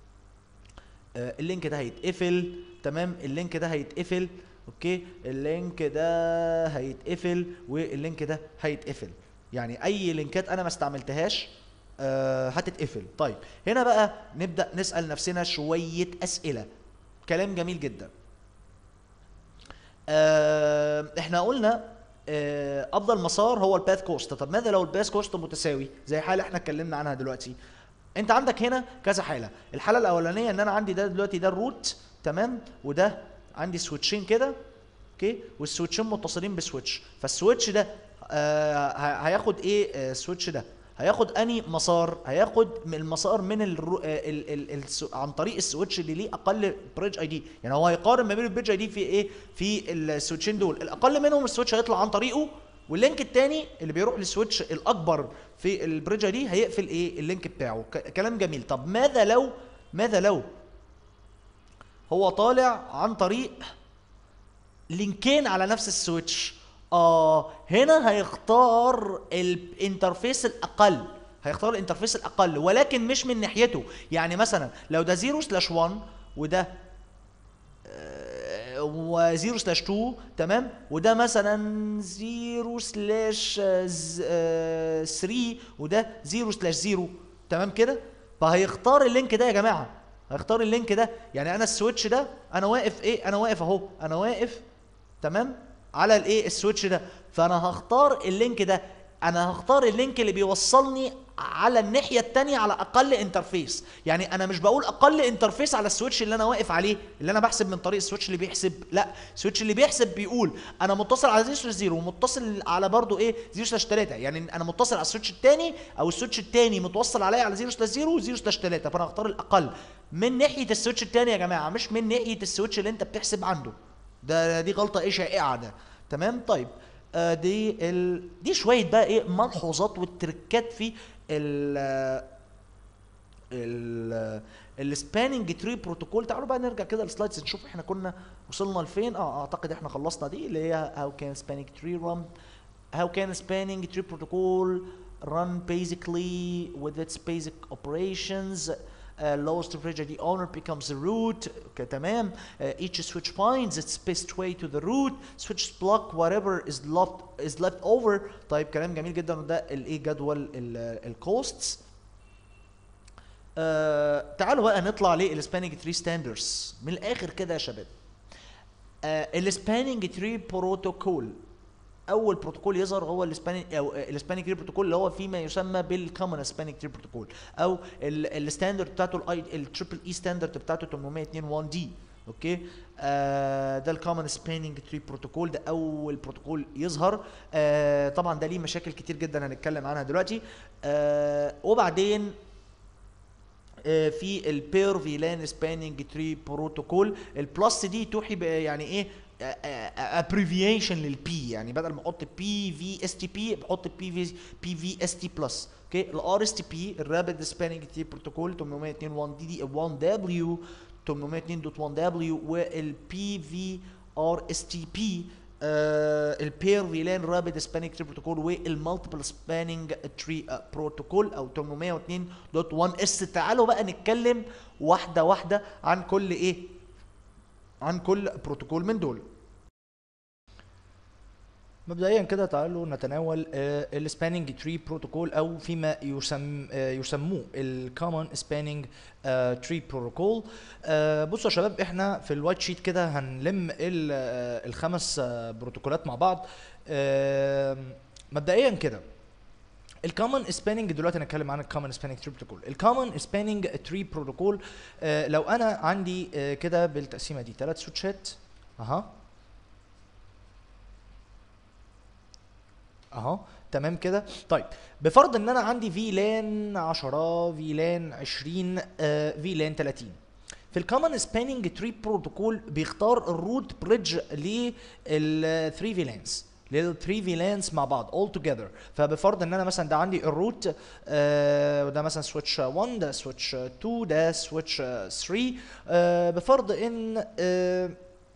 آه، اللينك ده هيتقفل تمام اللينك ده هيتقفل اوكي اللينك ده هيتقفل واللينك ده هيتقفل يعني اي لينكات انا ما استعملتهاش آه هتتقفل طيب هنا بقى نبدا نسال نفسنا شويه اسئله كلام جميل جدا آه احنا قلنا آه افضل مسار هو الباث كوست طب ماذا لو الباث كوست متساوي زي حاله احنا اتكلمنا عنها دلوقتي انت عندك هنا كذا حاله الحاله الاولانيه ان انا عندي ده دلوقتي ده الروت تمام وده عندي سويتشين كده اوكي والسويتشين متصلين بسويتش فالسويتش ده آه ه- هياخد ايه آه السويتش ده هياخد اني مسار هياخد من المسار من الرو... آه ال... ال... ال... عن طريق السويتش اللي ليه اقل بريدج اي دي يعني هو هيقارن ما بين البريدج اي دي في ايه في السويتشين دول الاقل منهم السويتش هيطلع عن طريقه واللينك التاني اللي بيروح للسويتش الاكبر في البريدج اي دي هيقفل ايه اللينك بتاعه ك... كلام جميل طب ماذا لو ماذا لو هو طالع عن طريق لينكين على نفس السويتش اه هنا هيختار الانترفيس الاقل هيختار الانترفيس الاقل ولكن مش من ناحيته يعني مثلا لو ده 0 سلاش 1 وده و0 سلاش 2 تمام وده مثلا 0 سلاش 3 وده 0 سلاش 0 تمام كده فهيختار اللينك ده يا جماعه هيختار اللينك ده يعني انا السويتش ده انا واقف ايه انا واقف اهو انا واقف تمام على الايه السويتش ده فانا هختار اللينك ده انا هختار اللينك اللي بيوصلني على الناحيه الثانيه على اقل انترفيس يعني انا مش بقول اقل انترفيس على السويتش اللي انا واقف عليه اللي انا بحسب من طريق السويتش اللي بيحسب لا السويتش اللي بيحسب بيقول انا متصل على 0 سلاش 0 ومتصل على برضو ايه 0 سلاش 3 يعني انا متصل على السويتش الثاني او السويتش الثاني متوصل عليا على 0 سلاش 0 و0 سلاش 3 فانا هختار الاقل من ناحيه السويتش الثاني يا جماعه مش من ناحيه السويتش اللي انت بتحسب عنده ده دي غلطه ايه شائعه ده تمام طيب آه دي ال... دي شويه بقى ايه ملحوظات والتركات في ال ال السباننج تري بروتوكول تعالوا بقى نرجع كده للسلايدز نشوف احنا كنا وصلنا لفين اه اعتقد احنا خلصنا دي اللي هي how can spanning tree run how can spanning tree protocol run basically with its basic operations uh, lowest tragedy owner becomes the root okay, تمام uh, each switch finds its best way to the root switch block whatever is left is left over طيب كلام جميل جدا وده الايه جدول الكوستس آه تعالوا بقى نطلع للسباننج تري ستاندردز من الاخر كده يا شباب آه السباننج تري بروتوكول اول بروتوكول يظهر هو السباننج او السباننج تري بروتوكول اللي هو فيما يسمى بالكومن سباننج تري بروتوكول او الستاندرد بتاعته الاي التريبل اي ستاندرد بتاعته 802 دي اوكي آه ده الكومن سباننج تري بروتوكول ده اول بروتوكول يظهر آه طبعا ده ليه مشاكل كتير جدا هنتكلم عنها دلوقتي آه وبعدين في البير فيلان سباننج تري بروتوكول البلس دي توحي يعني ايه ابريفيشن للبي يعني بدل ما احط بي في اس تي بي بحط بي في بي في اس تي بلس اوكي الار اس تي بي الرابد سباننج تري بروتوكول 802 دي دي 1 دبليو 802.1 دبليو والبي في ار اس تي بي البير فيلان رابد سباننج تري بروتوكول والمالتيبل سباننج تري بروتوكول او 802.1 اس تعالوا بقى نتكلم واحده واحده عن كل ايه عن كل بروتوكول من دول مبدئيا كده تعالوا نتناول السباننج تري بروتوكول او فيما يسم آه، يسموه الكومن سباننج تري بروتوكول بصوا يا شباب احنا في الوايت شيت كده هنلم ال- آه، الخمس آه، بروتوكولات مع بعض آه، مبدئيا كده الكومن سباننج دلوقتي هنتكلم عن الكومن سباننج تري بروتوكول الكومن سباننج تري بروتوكول لو انا عندي آه، كده بالتقسيمه دي ثلاث سويتشات اها اهو تمام كده طيب بفرض ان انا عندي في لان 10 في لان 20 آه في لان 30 في الكومن سباننج تري بروتوكول بيختار الروت بريدج لل 3 في لانز لل 3 في لانز مع بعض all together فبفرض ان انا مثلا ده عندي الروت آه وده مثلا سويتش 1 ده سويتش 2 ده سويتش 3 آه بفرض ان آه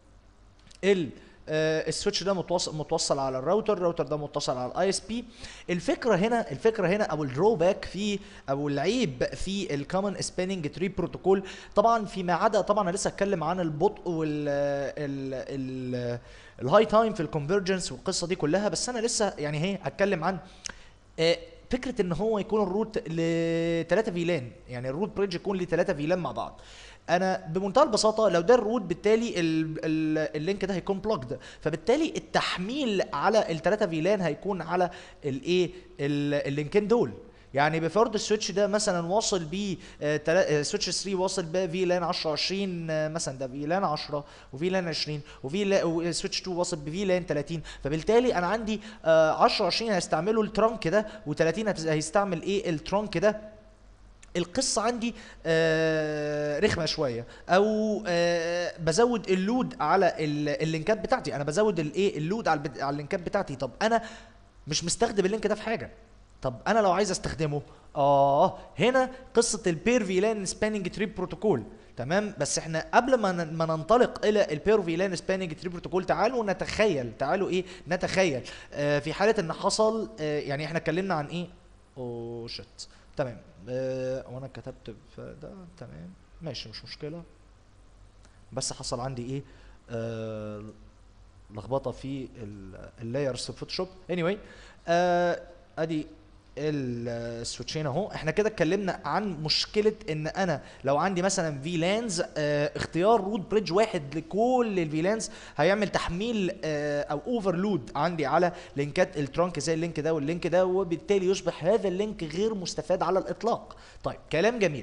ال آه، السويتش ده متوصل متوصل على الراوتر الراوتر ده متصل على الاي اس بي الفكره هنا الفكره هنا او الدروباك في او العيب في الكومن سباننج تري بروتوكول طبعا فيما عدا طبعا انا لسه اتكلم عن البطء وال ال ال الهاي تايم في الكونفرجنس والقصه دي كلها بس انا لسه يعني هي هتكلم عن آه، فكره ان هو يكون الروت لثلاثه فيلان يعني الروت بريدج يكون لثلاثه فيلان مع بعض انا بمنتهى البساطه لو ده الروت بالتالي ال ال اللينك ده هيكون بلوكد فبالتالي التحميل على الثلاثه فيلان هيكون على الايه ال- اللينكين دول يعني بفرض السويتش ده مثلا واصل ب سويتش 3 واصل ب في لان 10 20 آه، مثلا ده في لان 10 وفي لان 20 وفي لا- وسويتش 2 واصل بفي لان 30 فبالتالي انا عندي آه، 10 20 هيستعملوا الترانك ده و30 هيستعمل ايه الترانك ده القصه عندي آه رخمه شويه او آه بزود اللود على ال- اللينكات بتاعتي انا بزود الايه اللود على البت- على اللينكات بتاعتي طب انا مش مستخدم اللينك ده في حاجه طب انا لو عايز استخدمه اه هنا قصه البير فيلان سباننج تري بروتوكول تمام بس احنا قبل ما ن- ما ننطلق الى البير فيلان سباننج تري بروتوكول تعالوا نتخيل تعالوا ايه نتخيل آه في حاله ان حصل آه يعني احنا اتكلمنا عن ايه اوه شت تمام آه وانا كتبت في ده تمام ماشي مش مشكله بس حصل عندي ايه آه لخبطه في اللايرز في فوتوشوب anyway آه ادي السويتشين اهو احنا كده اتكلمنا عن مشكله ان انا لو عندي مثلا فيلانز اه اختيار روت بريدج واحد لكل الفيلانز هيعمل تحميل اه او اوفرلود عندي على لينكات الترانك زي اللينك ده واللينك ده وبالتالي يصبح هذا اللينك غير مستفاد على الاطلاق طيب كلام جميل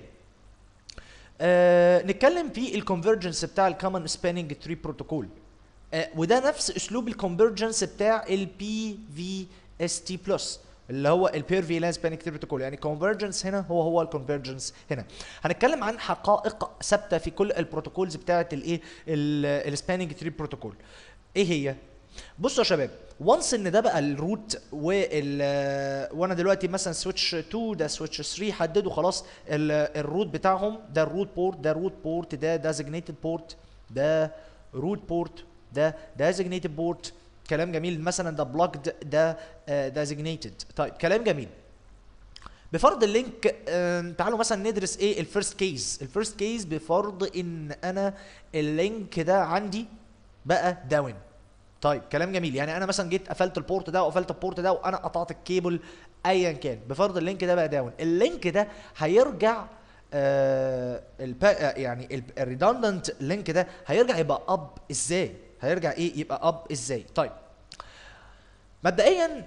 آه نتكلم في الكونفرجنس بتاع الكومن سباننج تري بروتوكول آه وده نفس اسلوب الكونفرجنس بتاع البي في اس تي بلس اللي هو البير فيلانس سباننج تري بروتوكول يعني كونفرجنس هنا هو هو الكونفرجنس هنا هنتكلم عن حقائق ثابته في كل البروتوكولز بتاعه الايه السباننج تري بروتوكول ايه هي بصوا يا شباب وانس ان ده بقى الروت وال وانا دلوقتي مثلا سويتش 2 ده سويتش 3 حددوا خلاص الروت بتاعهم ده الروت بورت ده روت بورت ده ديزيجنيتد بورت ده روت بورت ده ديزيجنيتد بورت كلام جميل مثلا ده بلوكد ده ديزيجنيتد طيب كلام جميل بفرض اللينك تعالوا مثلا ندرس ايه الفيرست كيس الفيرست كيس بفرض ان انا اللينك ده عندي بقى داون طيب كلام جميل يعني انا مثلا جيت قفلت البورت ده وقفلت البورت ده وانا قطعت الكيبل ايا كان بفرض اللينك ده بقى داون اللينك ده هيرجع آه البا يعني الريدندنت لينك ده هيرجع يبقى اب ازاي هيرجع ايه يبقى اب ازاي طيب مبدئيا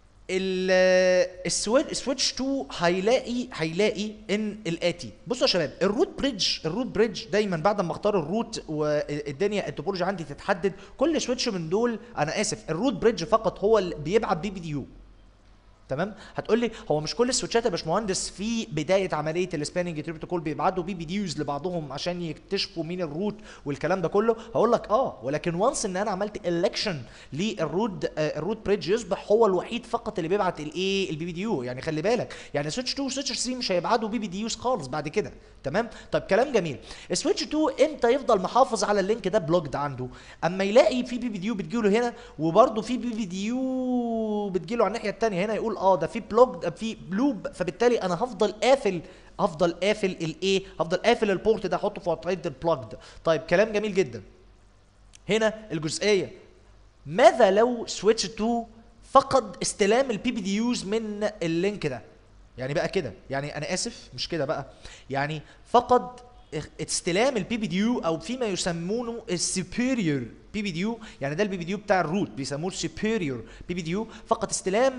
السويتش 2 هيلاقي هيلاقي ان الاتي بصوا يا شباب الروت بريدج الروت بريدج دايما بعد ما اختار الروت والدنيا التوبولوجي عندي تتحدد كل سويتش من دول انا اسف الروت بريدج فقط هو اللي بيبعت بي بي دي يو تمام هتقول لي هو مش كل السويتشات يا باشمهندس في بدايه عمليه السباننج تري بروتوكول بيبعتوا بي بي ديوز لبعضهم عشان يكتشفوا مين الروت والكلام ده كله هقول لك اه ولكن وانس ان انا عملت الكشن للروت آه الروت بريدج يصبح هو الوحيد فقط اللي بيبعت الايه البي بي دي يو يعني خلي بالك يعني سويتش 2 وسويتش 3 مش هيبعتوا بي بي ديوز خالص بعد كده تمام طيب كلام جميل سويتش 2 امتى يفضل محافظ على اللينك ده بلوكد عنده اما يلاقي في بي بي ديو بتجيله هنا وبرده في بي بي ديو بتجيله على الناحيه الثانيه هنا يقول اه ده في بلوك في لوب فبالتالي انا هفضل قافل هفضل قافل الايه هفضل قافل البورت ده احطه في وضعيه البلوكد طيب كلام جميل جدا هنا الجزئيه ماذا لو سويتش 2 فقد استلام البي بي دي يوز من اللينك ده يعني بقى كده يعني انا اسف مش كده بقى يعني فقد استلام البي بي ديو او فيما يسمونه السوبيريور بي بي ديو يعني ده البي بي ديو بتاع الروت بيسموه السوبيريور بي بي ديو فقط استلام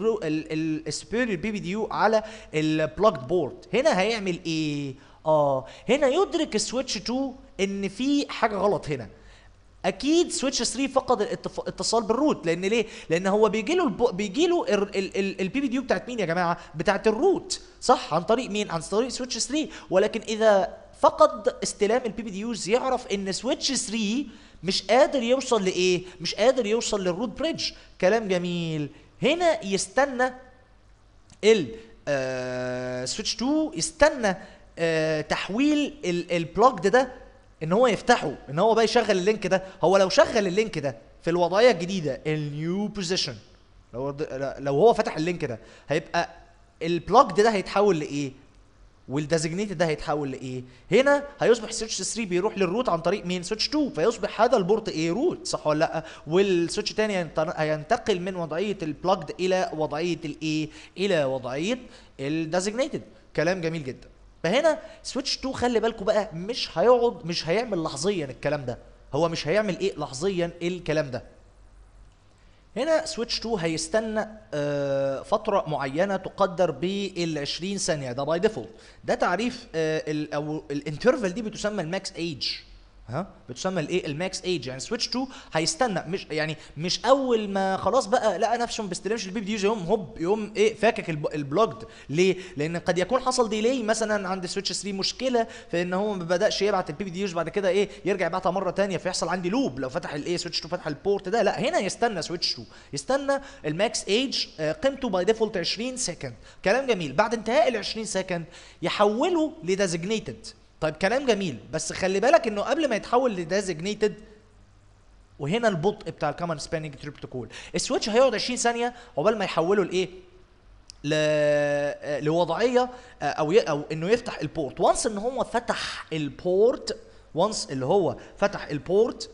السوبيريور بي بي ديو على البلوكد بورد هنا هيعمل ايه اه هنا يدرك السويتش 2 ان في حاجه غلط هنا اكيد سويتش 3 فقد الاتصال بالروت لان ليه لان هو بيجي له الب... بيجي له البي بي ديو بتاعت مين يا جماعه بتاعت الروت صح عن طريق مين عن طريق سويتش 3 ولكن اذا فقد استلام البي بي ديوز يعرف ان سويتش 3 مش قادر يوصل لايه مش قادر يوصل للروت بريدج كلام جميل هنا يستنى ال آه سويتش 2 يستنى آه تحويل البلوكد ده ان هو يفتحه ان هو بقى يشغل اللينك ده هو لو شغل اللينك ده في الوضعيه الجديده النيو بوزيشن لو لو هو فتح اللينك ده هيبقى البلوكد ده هيتحول لايه والديزيجنيتد ده هيتحول لايه هنا هيصبح سويتش 3 بيروح للروت عن طريق مين سويتش 2 فيصبح هذا البورت ايه روت صح ولا لا والسويتش الثاني هينتقل من وضعيه البلوكد الى وضعيه الايه الى وضعيه الديزيجنيتد كلام جميل جدا فهنا سويتش 2 خلي بالكم بقى مش هيقعد مش هيعمل لحظيا الكلام ده هو مش هيعمل ايه لحظيا الكلام ده هنا سويتش 2 هيستنى آه فتره معينه تقدر بال 20 ثانيه ده باي ديفولت ده تعريف آه او الانترفال دي بتسمى الماكس ايج ها بتسمى الايه الماكس ايج يعني سويتش 2 هيستنى مش يعني مش اول ما خلاص بقى لقى نفسه ما بيستلمش البي دي يوم هوب يقوم ايه فاكك البلوجد ليه لان قد يكون حصل ديلي مثلا عند سويتش 3 مشكله في ان هو ما بداش يبعت البي دي بعد كده ايه يرجع يبعتها مره ثانيه فيحصل عندي لوب لو فتح الايه سويتش 2 فتح البورت ده لا هنا يستنى سويتش 2 يستنى الماكس ايج قيمته باي ديفولت 20 سكند كلام جميل بعد انتهاء ال 20 سكند يحوله لديزيجنيتد طيب كلام جميل بس خلي بالك انه قبل ما يتحول لديزيجنيتد وهنا البطء بتاع الكومن سباننج تري بروتوكول السويتش هيقعد 20 ثانيه عقبال ما يحوله لايه ل... لوضعيه او ي... او انه يفتح البورت وانس ان هو فتح البورت وانس اللي هو فتح البورت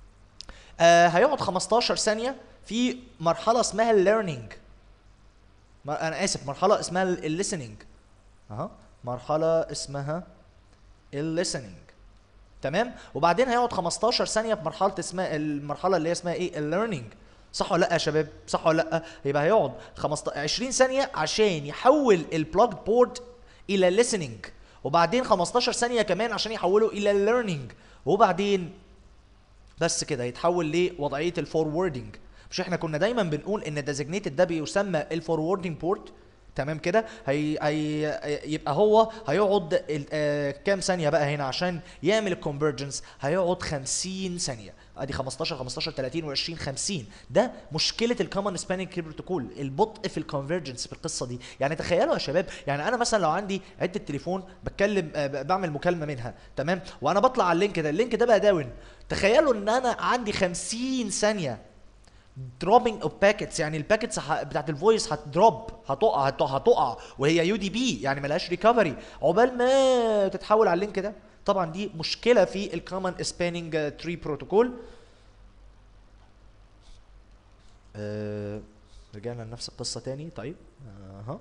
آه هيقعد 15 ثانيه في مرحله اسمها الليرنينج ما انا اسف مرحله اسمها الليسننج اها مرحله اسمها الليسننج تمام وبعدين هيقعد 15 ثانيه في مرحله اسمها المرحله اللي هي اسمها ايه الليرنينج صح ولا لا يا شباب صح ولا لا يبقى هيقعد 15 20 ثانيه عشان يحول البلوج بورد الى listening وبعدين 15 ثانيه كمان عشان يحوله الى learning وبعدين بس كده يتحول لوضعيه الفوروردنج مش احنا كنا دايما بنقول ان designated ده بيسمى الفوروردنج بورت تمام كده هي... هي يبقى هو هيقعد ال- آه، كام ثانيه بقى هنا عشان يعمل الكونفرجنس هيقعد 50 ثانيه ادي 15 15 30 و20 50 ده مشكله الكومن سبانينج بروتوكول البطء في الكونفرجنس في القصه دي يعني تخيلوا يا شباب يعني انا مثلا لو عندي عده تليفون بتكلم آه، ب- بعمل مكالمه منها تمام وانا بطلع على اللينك ده اللينك ده بقى داون تخيلوا ان انا عندي 50 ثانيه دروبينج اوف باكيتس يعني الباكيتس ح... بتاعت الفويس هتدروب هتقع هت- هتقع وهي يو دي بي يعني ملهاش ريكفري عقبال ما تتحول على اللينك ده طبعا دي مشكله في الكومن سباننج تري بروتوكول آه رجعنا لنفس القصه تاني طيب اها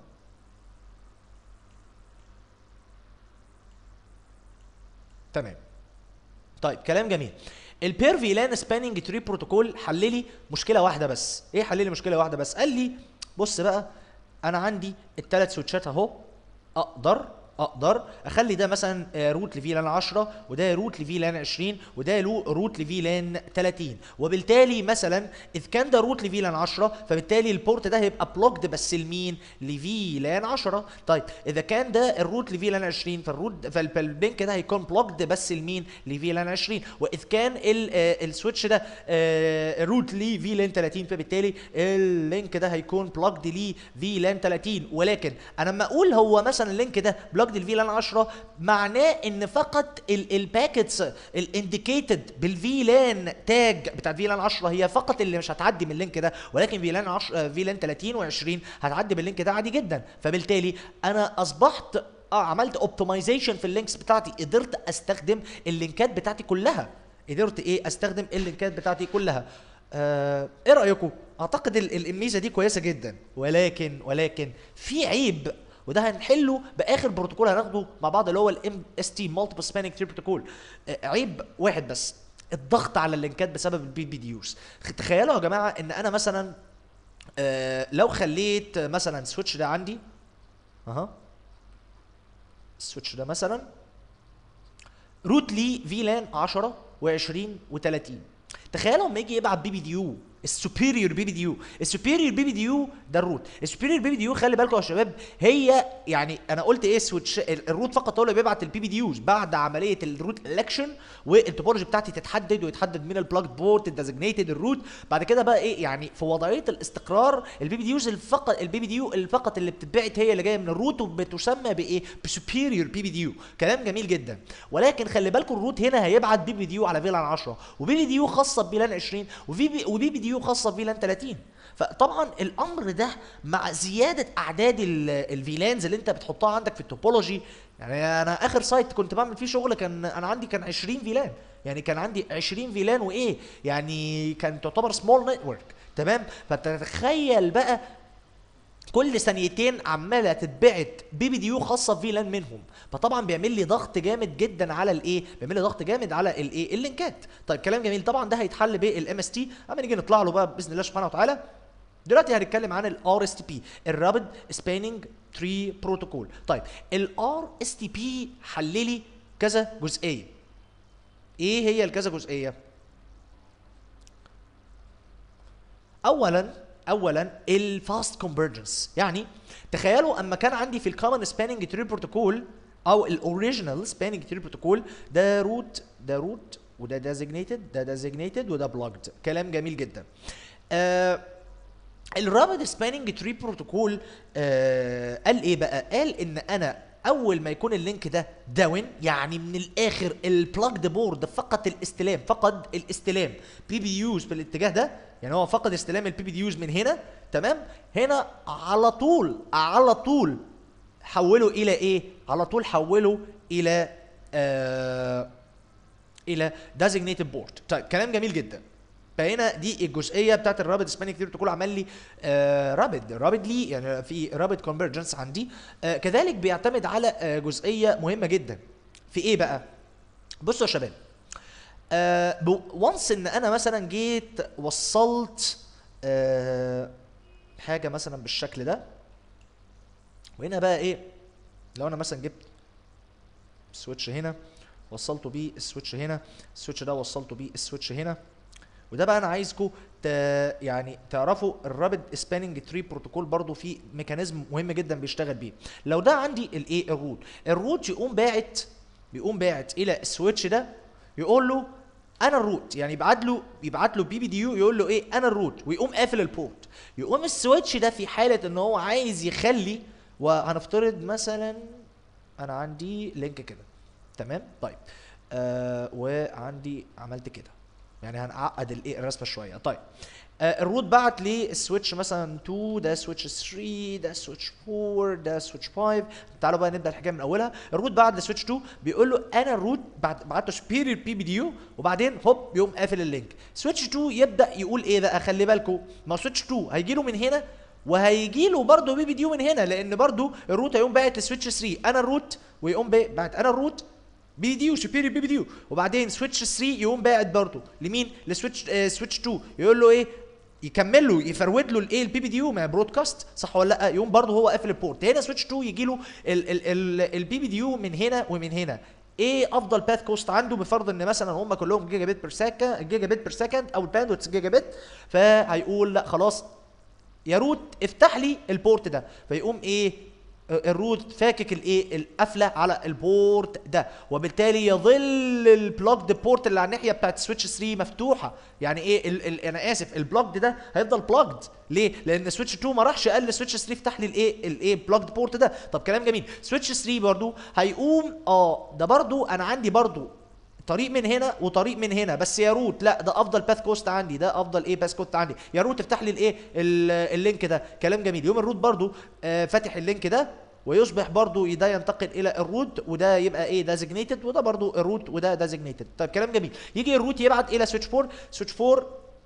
تمام طيب كلام جميل البير فيلان سباننج تري بروتوكول حل لي مشكله واحده بس ايه حل لي مشكله واحده بس قال لي بص بقى انا عندي الثلاث سويتشات اهو اقدر اقدر اخلي ده مثلا آه، روت لفيلان 10 وده روت لفيلان 20 وده لو- روت لفيلان 30 وبالتالي مثلا اذ كان ده روت لفيلان 10 فبالتالي البورت ده هيبقى بلوكد بس لمين لفيلان 10 طيب اذا كان ده الروت لفيلان 20 فالروت فال- فالبنك ده هيكون بلوكد بس لمين لفيلان 20 واذ كان ال- آه، السويتش ده آه، روت لفيلان 30 فبالتالي اللينك ده هيكون بلوكد لفيلان 30 ولكن انا لما اقول هو مثلا اللينك ده بلوكد لفيلان 10 معناه ان فقط الباكيتس الانديكيتد بالفيلان تاج بتاع فيلان 10 هي فقط اللي مش هتعدي من اللينك ده ولكن فيلان 10 فيلان 30 و20 هتعدي باللينك ده عادي جدا فبالتالي انا اصبحت اه عملت اوبتمايزيشن في اللينكس بتاعتي قدرت استخدم اللينكات بتاعتي كلها قدرت ايه استخدم اللينكات بتاعتي كلها آه ايه رايكم اعتقد ال- ال- الميزه دي كويسه جدا ولكن ولكن في عيب وده هنحله باخر بروتوكول هناخده مع بعض اللي هو الام اس تي مالتيبل سبانينج تري بروتوكول عيب واحد بس الضغط على اللينكات بسبب البي بي ديوز تخيلوا يا جماعه ان انا مثلا آه لو خليت آه، مثلا السويتش ده عندي اها السويتش ده مثلا روت لي فيلان 10 و20 و30 تخيلوا لما يجي يبعت بي بي ديو السوبيريور بي بي ديو السوبيريور بي بي ديو ده الروت السوبيريور بي بي ديو خلي بالكم يا شباب هي يعني انا قلت ايه سويتش الروت فقط هو اللي بيبعت البي بي ديوز بعد عمليه الروت الكشن والتوبولوجي بتاعتي تتحدد ويتحدد من البلاج بورت الديزجنيتد الروت بعد كده بقى ايه يعني في وضعيه الاستقرار البي بي ديوز فقط البي بي ديو الفقط اللي بتتبعت هي اللي جايه من الروت وبتسمى بايه بسوبيريور بي بي ديو كلام جميل جدا ولكن خلي بالكم الروت هنا هيبعت بي بي ديو على فيلان 10 وبي بي ديو خاصه بفيلان 20 وفي بي وبي بي ديو خاصه بفيلان 30 فطبعا الامر ده مع زياده اعداد ال- الفيلانز اللي انت بتحطها عندك في التوبولوجي يعني انا اخر سايت كنت بعمل فيه شغل كان انا عندي كان 20 فيلان يعني كان عندي 20 فيلان وايه يعني كان تعتبر سمول نتورك تمام فتتخيل بقى كل ثانيتين عماله تتبعت بي بي ديو خاصه بفيلان منهم فطبعا بيعمل لي ضغط جامد جدا على الايه بيعمل لي ضغط جامد على الايه اللينكات طيب كلام جميل طبعا ده هيتحل بالام اس تي اما نيجي نطلع له بقى باذن الله سبحانه وتعالى دلوقتي هنتكلم عن الار اس تي بي الرابد سباننج تري بروتوكول طيب الار اس تي بي حل لي كذا جزئيه ايه هي الكذا جزئيه اولا اولا الفاست كونفرجنس يعني تخيلوا اما كان عندي في الكومن سباننج تري بروتوكول او الاوريجينال سباننج تري بروتوكول ده روت ده روت وده ديزيجنيتد ده ديزيجنيتد وده بلوكد كلام جميل جدا آه الرابد سباننج تري بروتوكول آه قال ايه بقى قال ان انا اول ما يكون اللينك ده داون يعني من الاخر البلاجد بورد فقط الاستلام فقد الاستلام بي بي يوز في الاتجاه ده يعني هو فقد استلام البي بي يوز من هنا تمام هنا على طول على طول حوله الى ايه على طول حوله الى آه الى designated board طيب كلام جميل جدا فهنا دي الجزئيه بتاعت الرابد سبانينج ثيري بروتوكول عمل لي آه رابد رابد لي يعني في رابد كونفرجنس عندي آه كذلك بيعتمد على آه جزئيه مهمه جدا في ايه بقى بصوا يا شباب آه وانس ان انا مثلا جيت وصلت آه حاجه مثلا بالشكل ده وهنا بقى ايه لو انا مثلا جبت سويتش هنا وصلته بيه السويتش هنا السويتش ده وصلته بيه السويتش هنا وده بقى انا عايزكم ت... يعني تعرفوا الرابد سباننج تري بروتوكول برضو فيه ميكانيزم مهم جدا بيشتغل بيه لو ده عندي الايه الروت الروت يقوم باعت بيقوم باعت الى السويتش ده يقول له انا الروت يعني يبعت له يبعت له بي بي دي يو يقول له ايه انا الروت ويقوم قافل البورت يقوم السويتش ده في حاله ان هو عايز يخلي وهنفترض مثلا انا عندي لينك كده تمام طيب آه وعندي عملت كده يعني هنعقد الايه الرسمه شويه طيب آه الروت بعت للسويتش مثلا 2 ده سويتش 3 ده سويتش 4 ده سويتش 5 تعالوا بقى نبدا الحكايه من اولها الروت بعت لسويتش 2 بيقول له انا الروت بعت بعت له سبيريور بي بي دي يو وبعدين هوب بيقوم قافل اللينك سويتش 2 يبدا يقول ايه بقى خلي بالكم ما سويتش 2 هيجي له من هنا وهيجي له برضه بي بي دي يو من هنا لان برضه الروت هيقوم باعت لسويتش 3 انا الروت ويقوم باعت انا الروت بي دي يو سوبيريور بي بي دي يو وبعدين سويتش 3 يقوم باعت برضه لمين لسويتش آه سويتش 2 يقول له ايه يكمل له يفرود له الايه البي بي دي يو مع برودكاست صح ولا لا يقوم برضه هو قافل البورت هنا سويتش 2 يجي له البي بي دي يو من هنا ومن هنا ايه افضل باث كوست عنده بفرض ان مثلا هم كلهم جيجا بت بير سكند جيجا بت بير سكند او الباندويث جيجا بت فهيقول لا خلاص يا روت افتح لي البورت ده فيقوم ايه الروت فاكك الايه القفله على البورت ده وبالتالي يظل البلوكد بورت اللي على الناحيه بتاعت سويتش 3 مفتوحه يعني ايه ال ال انا اسف البلوكد ده هيفضل بلوكد ليه لان سويتش 2 ما راحش قال لسويتش 3 افتح لي الايه الايه بلوكد بورت ده طب كلام جميل سويتش 3 برضو هيقوم اه ده برضو انا عندي برضو طريق من هنا وطريق من هنا بس يا روت لا ده افضل باث كوست عندي ده افضل ايه باث كوست عندي يا روت افتح لي الايه اللينك ده كلام جميل يوم الروت برضو آه فاتح اللينك ده ويصبح برضو ده ينتقل الى الروت وده يبقى ايه ديزيجنيتد وده برضو الروت وده ديزيجنيتد طيب كلام جميل يجي الروت يبعت الى سويتش 4 سويتش 4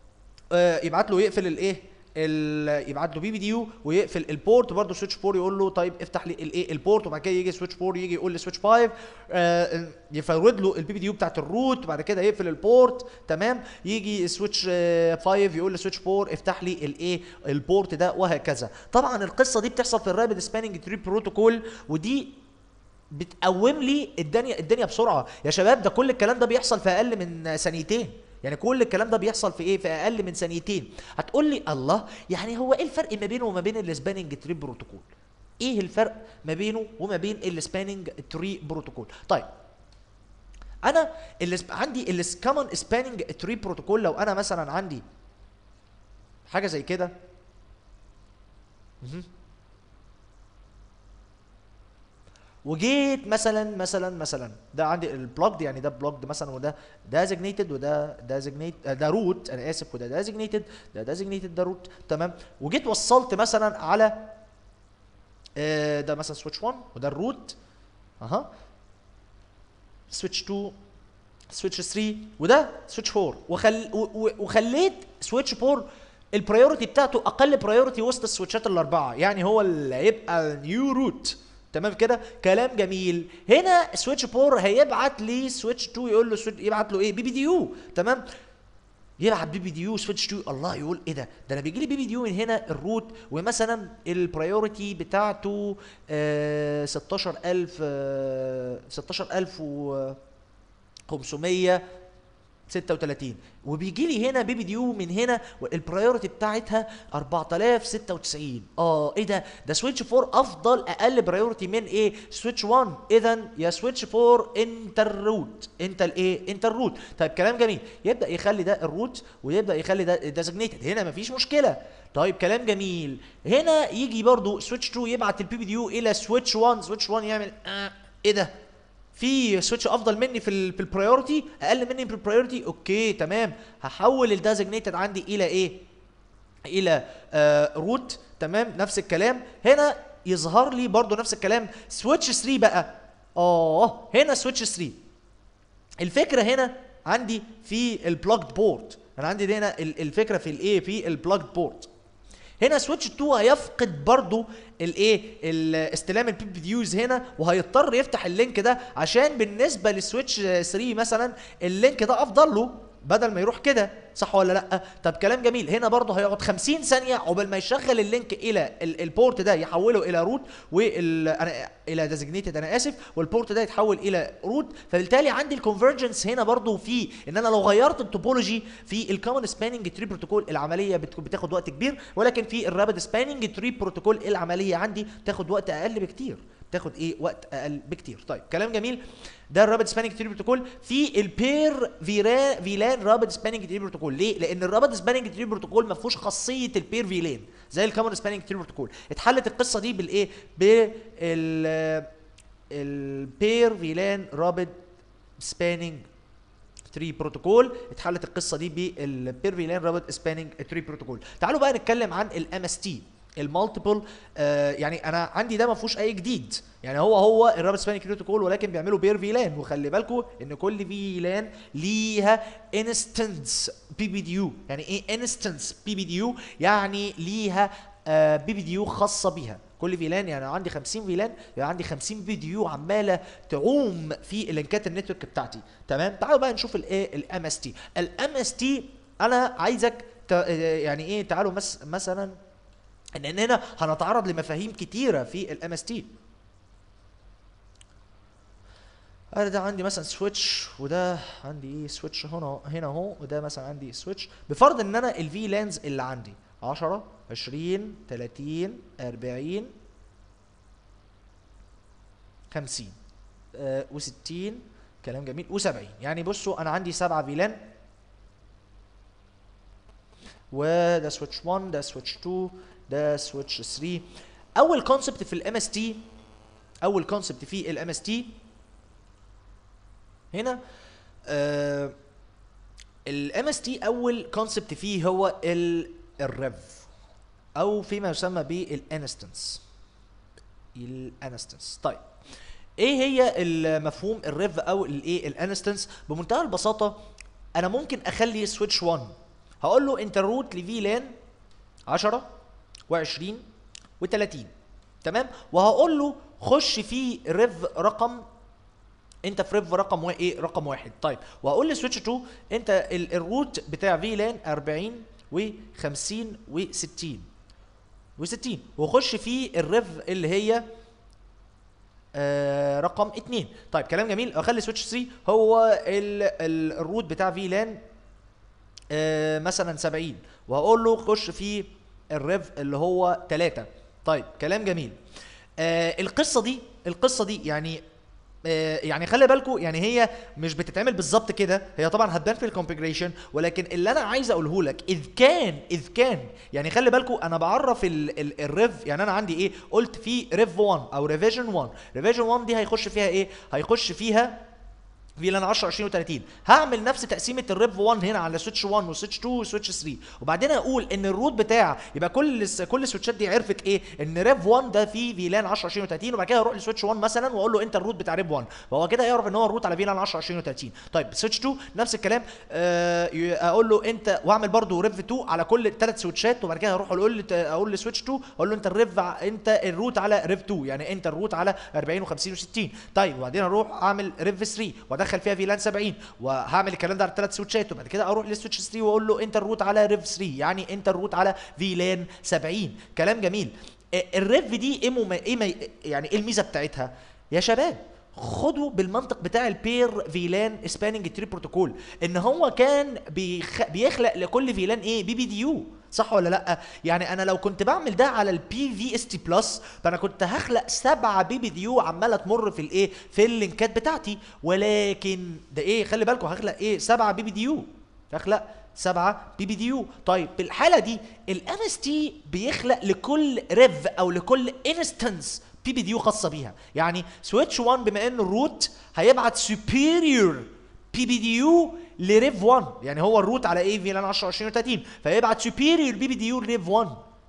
آه يبعت له يقفل الايه يبعت له بي بي دي يو ويقفل البورت برضه سويتش 4 يقول له طيب افتح لي الايه البورت وبعد كده يجي سويتش 4 يجي يقول لسويتش 5 آه يفرد له البي بي دي يو بتاعت الروت وبعد كده يقفل البورت تمام يجي سويتش آه 5 يقول لسويتش 4 افتح لي الايه البورت ده وهكذا طبعا القصه دي بتحصل في الرابد سباننج تري بروتوكول ودي بتقوم لي الدنيا الدنيا بسرعه يا شباب ده كل الكلام ده بيحصل في اقل من ثانيتين يعني كل الكلام ده بيحصل في ايه في اقل من ثانيتين هتقول لي الله يعني هو ايه الفرق ما بينه وما بين السباننج تري بروتوكول ايه الفرق ما بينه وما بين السباننج تري بروتوكول طيب انا اللي عندي الكومن سباننج تري بروتوكول لو انا مثلا عندي حاجه زي كده وجيت مثلا مثلا مثلا ده عندي البلوكد يعني ده بلوكد مثلا وده ديزيجنيتد وده ديزيجنيت ده روت انا اسف وده ديزيجنيتد ده ديزيجنيتد ده روت تمام وجيت وصلت مثلا على آه ده مثلا سويتش 1 وده الروت اها سويتش 2 سويتش 3 وده سويتش 4 وخل وخليت سويتش 4 البريورتي بتاعته اقل بريورتي وسط السويتشات الاربعه يعني هو اللي هيبقى نيو روت تمام كده كلام جميل هنا سويتش 4 هيبعت لي سويتش 2 يقول له سويتش يبعت له ايه بي بي دي يو تمام يلعب بي بي دي يو سويتش 2 الله يقول ايه ده ده انا بيجي لي بي بي دي يو من هنا الروت ومثلا البرايورتي بتاعته آه 16000 آه 16500 36 وبيجي لي هنا بيبي ديو من هنا والبرايورتي بتاعتها 4096 اه ايه ده ده سويتش 4 افضل اقل برايورتي من ايه سويتش 1 اذا يا سويتش 4 انت الروت انت الايه انت الروت طيب كلام جميل يبدا يخلي ده الروت ويبدا يخلي ده ديزيجنيتد هنا مفيش مشكله طيب كلام جميل هنا يجي برضو سويتش 2 يبعت البي بي ديو الى سويتش 1 سويتش 1 يعمل آه ايه ده في سويتش افضل مني في ال في البرايورتي اقل مني في البرايورتي اوكي تمام هحول الديزيجنيتد عندي الى ايه الى آه روت تمام نفس الكلام هنا يظهر لي برضو نفس الكلام سويتش 3 بقى اه هنا سويتش 3 الفكره هنا عندي في البلوكد بورت انا عندي هنا ال- الفكره في الايه في البلاج بورت هنا سويتش 2 هيفقد برضو الايه ال- استلام البي بي ديوز هنا وهيضطر يفتح اللينك ده عشان بالنسبه للسويتش 3 مثلا اللينك ده افضل له بدل ما يروح كده صح ولا لا طب كلام جميل هنا برضه هيقعد 50 ثانيه عقبال ما يشغل اللينك الى ال- البورت ده يحوله الى روت وال انا الى ديزيجنيتد انا اسف والبورت ده يتحول الى روت فبالتالي عندي الكونفرجنس هنا برضه في ان انا لو غيرت التوبولوجي في الكومن سباننج تري بروتوكول العمليه بت- بتاخد وقت كبير ولكن في الرابد سباننج تري بروتوكول العمليه عندي تاخد وقت اقل بكتير تاخد ايه وقت اقل بكتير طيب كلام جميل ده الرابد سباننج تري بروتوكول في البير فيرا فيلان رابد سباننج تري بروتوكول ليه لان الرابد سباننج تري بروتوكول ما فيهوش خاصيه البير فيلان زي الكومن سباننج تري بروتوكول اتحلت القصه دي بالايه بال البير فيلان رابد سباننج تري بروتوكول اتحلت القصه دي بالبير فيلان رابد سباننج تري بروتوكول تعالوا بقى نتكلم عن الام اس تي المالتيبل آه يعني انا عندي ده ما فيهوش اي جديد يعني هو هو الرابد سباننج بروتوكول ولكن بيعملوا بير فيلان وخلي بالكم ان كل فيلان ليها انستنس بي بي دي يو يعني ايه انستنس بي بي دي يو يعني ليها آه بي بي دي يو خاصه بيها كل فيلان يعني عندي 50 فيلان يعني عندي 50 فيديو عماله تعوم في اللينكات النتورك بتاعتي تمام تعالوا بقى نشوف الايه الام اس تي الام اس تي انا عايزك ت... يعني ايه تعالوا مس... مثلا ان هنا هنتعرض لمفاهيم كتيره في الام اس تي انا ده عندي مثلا سويتش وده عندي ايه سويتش هنا هنا اهو وده مثلا عندي سويتش بفرض ان انا الفي لانز اللي عندي 10 20 30 40 50 آه و60 كلام جميل و70 يعني بصوا انا عندي سبعة فيلان وده سويتش 1 ده سويتش 2 ده سويتش 3 اول كونسبت في الام اس تي اول كونسبت في الام اس تي هنا الام اس تي اول كونسبت فيه هو الريف او فيما يسمى بالانستنس الانستنس طيب ايه هي المفهوم الريف او الايه الانستنس بمنتهى البساطه انا ممكن اخلي سويتش 1 هقول له انت الروت لفي لان 10 و20 و30 تمام وهقول له خش في ريف رقم انت في ريف رقم وا- ايه رقم واحد طيب وهقول لسويتش 2 انت ال- الروت بتاع في لان 40 و50 و60 و60 وخش في الريف اللي هي آه رقم 2 طيب كلام جميل اخلي سويتش 3 هو ال ال الروت بتاع في لان آه مثلا 70 وهقول له خش في الريف اللي هو 3 طيب كلام جميل آه القصه دي القصه دي يعني آه، يعني خلي بالكم يعني هي مش بتتعمل بالظبط كده هي طبعا هتبان في الكونفيجريشن ولكن اللي انا عايز اقوله لك اذ كان اذ كان يعني خلي بالكم انا بعرف ال ال الريف يعني انا عندي ايه قلت في ريف 1 او ريفيجن 1 ريفيجن 1 دي هيخش فيها ايه هيخش فيها في لان 10 20 و30 هعمل نفس تقسيمه الريف 1 هنا على سويتش 1 وسويتش 2 وسويتش 3 وبعدين اقول ان الروت بتاع يبقى كل الس- كل السويتشات دي عرفت ايه ان ريف 1 ده فيه فيلان 10 20 و30 وبعد كده اروح لسويتش 1 مثلا واقول له انت الروت بتاع ريف 1 فهو كده يعرف ان هو الروت على فيلان 10 20 و30 طيب سويتش 2 نفس الكلام آه ي- اقول له انت واعمل برده ريف 2 على كل الثلاث سويتشات وبعد كده اروح اقول له اقول لسويتش 2 اقول له انت الريف ع- انت الروت على ريف 2 يعني انت الروت على 40 و50 و60 طيب وبعدين اروح اعمل ريف 3 وادخل فيها فيلان 70 وهعمل الكلام ده على الثلاث سويتشات وبعد كده اروح للسويتش 3 واقول له انت الروت على ريف 3 يعني انت الروت على فيلان 70 كلام جميل آه، الريف دي ايه مم... ايه مي... يعني ايه الميزه بتاعتها يا شباب خدوا بالمنطق بتاع البير فيلان سباننج تري بروتوكول ان هو كان بيخ... بيخلق لكل فيلان ايه بي بي دي يو صح ولا لا يعني انا لو كنت بعمل ده على البي في اس تي بلس فانا كنت هخلق سبعة بي بي دي يو عماله تمر في الايه في اللينكات بتاعتي ولكن ده ايه خلي بالكم هخلق ايه سبعة بي بي دي يو هخلق سبعة بي بي دي يو طيب في الحالة دي الام اس تي بيخلق لكل ريف او لكل انستنس بي بي دي يو خاصة بيها يعني سويتش 1 بما انه الروت هيبعت سوبيريور بي بي دي يو لريف 1 يعني هو الروت على ايه فيلان 10 20 30 فيبعت سوبيريور بي بي دي يو لريف 1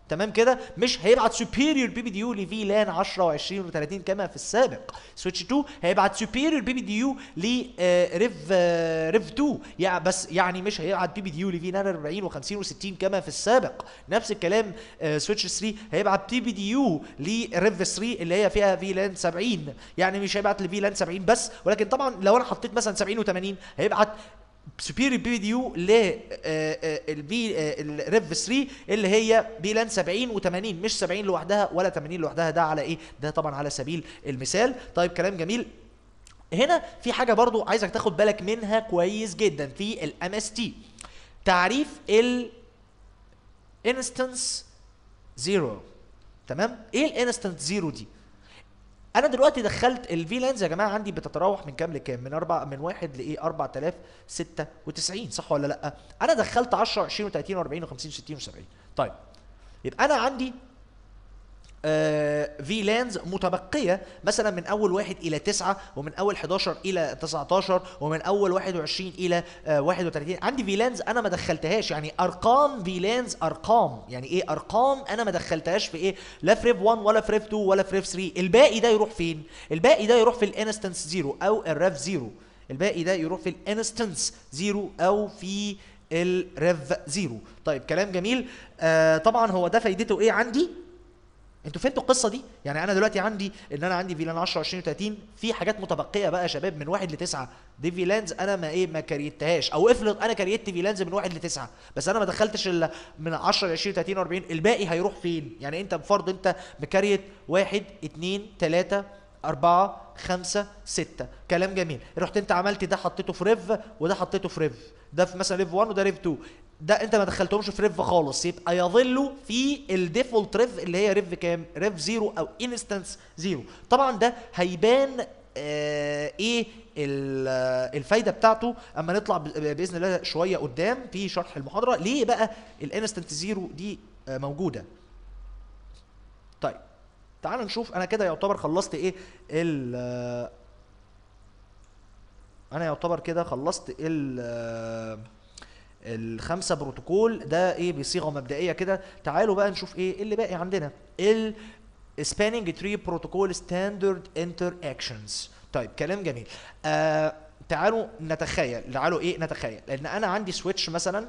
تمام كده مش هيبعت سوبيريور بي بي دي يو لفي لان 10 و20 و30 كما في السابق سويتش 2 هيبعت سوبيريور بي بي دي يو لريف ريف 2 يعني بس يعني مش هيبعت بي بي دي يو لفي لان 40 و50 و60 كما في السابق نفس الكلام آه، سويتش 3 هيبعت بي بي دي يو لريف 3 اللي هي فيها في لان 70 يعني مش هيبعت لفي لان 70 بس ولكن طبعا لو انا حطيت مثلا 70 و80 هيبعت سوبيريور بي دي يو ل البي الريف 3 اللي هي بيلان 70 و80 مش 70 لوحدها ولا 80 لوحدها ده على ايه ده طبعا على سبيل المثال طيب كلام جميل هنا في حاجه برضو عايزك تاخد بالك منها كويس جدا في الام اس تي تعريف ال انستنس زيرو تمام ايه الانستنس زيرو دي انا دلوقتي دخلت الفي لانز يا جماعه عندي بتتراوح من كام لكام من اربع من واحد لايه 4096 صح ولا لا انا دخلت 10 20 و30 و40 و50 و60 و70 طيب يبقى انا عندي في لانز متبقيه مثلا من اول واحد الى تسعة ومن اول 11 الى 19 ومن اول 21 الى آه، 31 عندي في لانز انا ما دخلتهاش يعني ارقام في لانز ارقام يعني ايه ارقام انا ما دخلتهاش في ايه لا في ريف 1 ولا في ريف 2 ولا في ريف 3 الباقي ده يروح فين الباقي ده يروح في الانستنس 0 او الريف 0 الباقي ده يروح في الانستنس 0 او في الريف 0 طيب كلام جميل آه طبعا هو ده فايدته ايه عندي انتوا فهمتوا القصه دي يعني انا دلوقتي عندي ان انا عندي فيلان 10 20 30 في حاجات متبقيه بقى يا شباب من واحد لتسعه دي فيلانز انا ما ايه ما كريتهاش او افرض انا كريت فيلانز من واحد لتسعه بس انا ما دخلتش الا من 10 ل 20 30 40 الباقي هيروح فين يعني انت بفرض انت مكريت واحد اتنين تلاته أربعة خمسة ستة كلام جميل رحت انت عملت ده حطيته في ريف وده حطيته في ريف ده في مثلا ريف 1 وده ريف 2 ده انت ما دخلتهمش في ريف خالص يبقى يظلوا في الديفولت ريف اللي هي ريف كام ريف 0 او انستنس 0 طبعا ده هيبان آه ايه ال- آه، الفايده بتاعته اما نطلع ب- باذن الله شويه قدام في شرح المحاضره ليه بقى الانستنت 0 دي آه موجوده طيب تعال نشوف انا كده يعتبر خلصت ايه ال آه، انا يعتبر كده خلصت ال آه، الخمسه بروتوكول ده ايه بصيغه مبدئيه كده تعالوا بقى نشوف ايه اللي باقي عندنا ال spanning tree protocol standard interactions طيب كلام جميل آه تعالوا نتخيل تعالوا ايه نتخيل لان انا عندي سويتش مثلا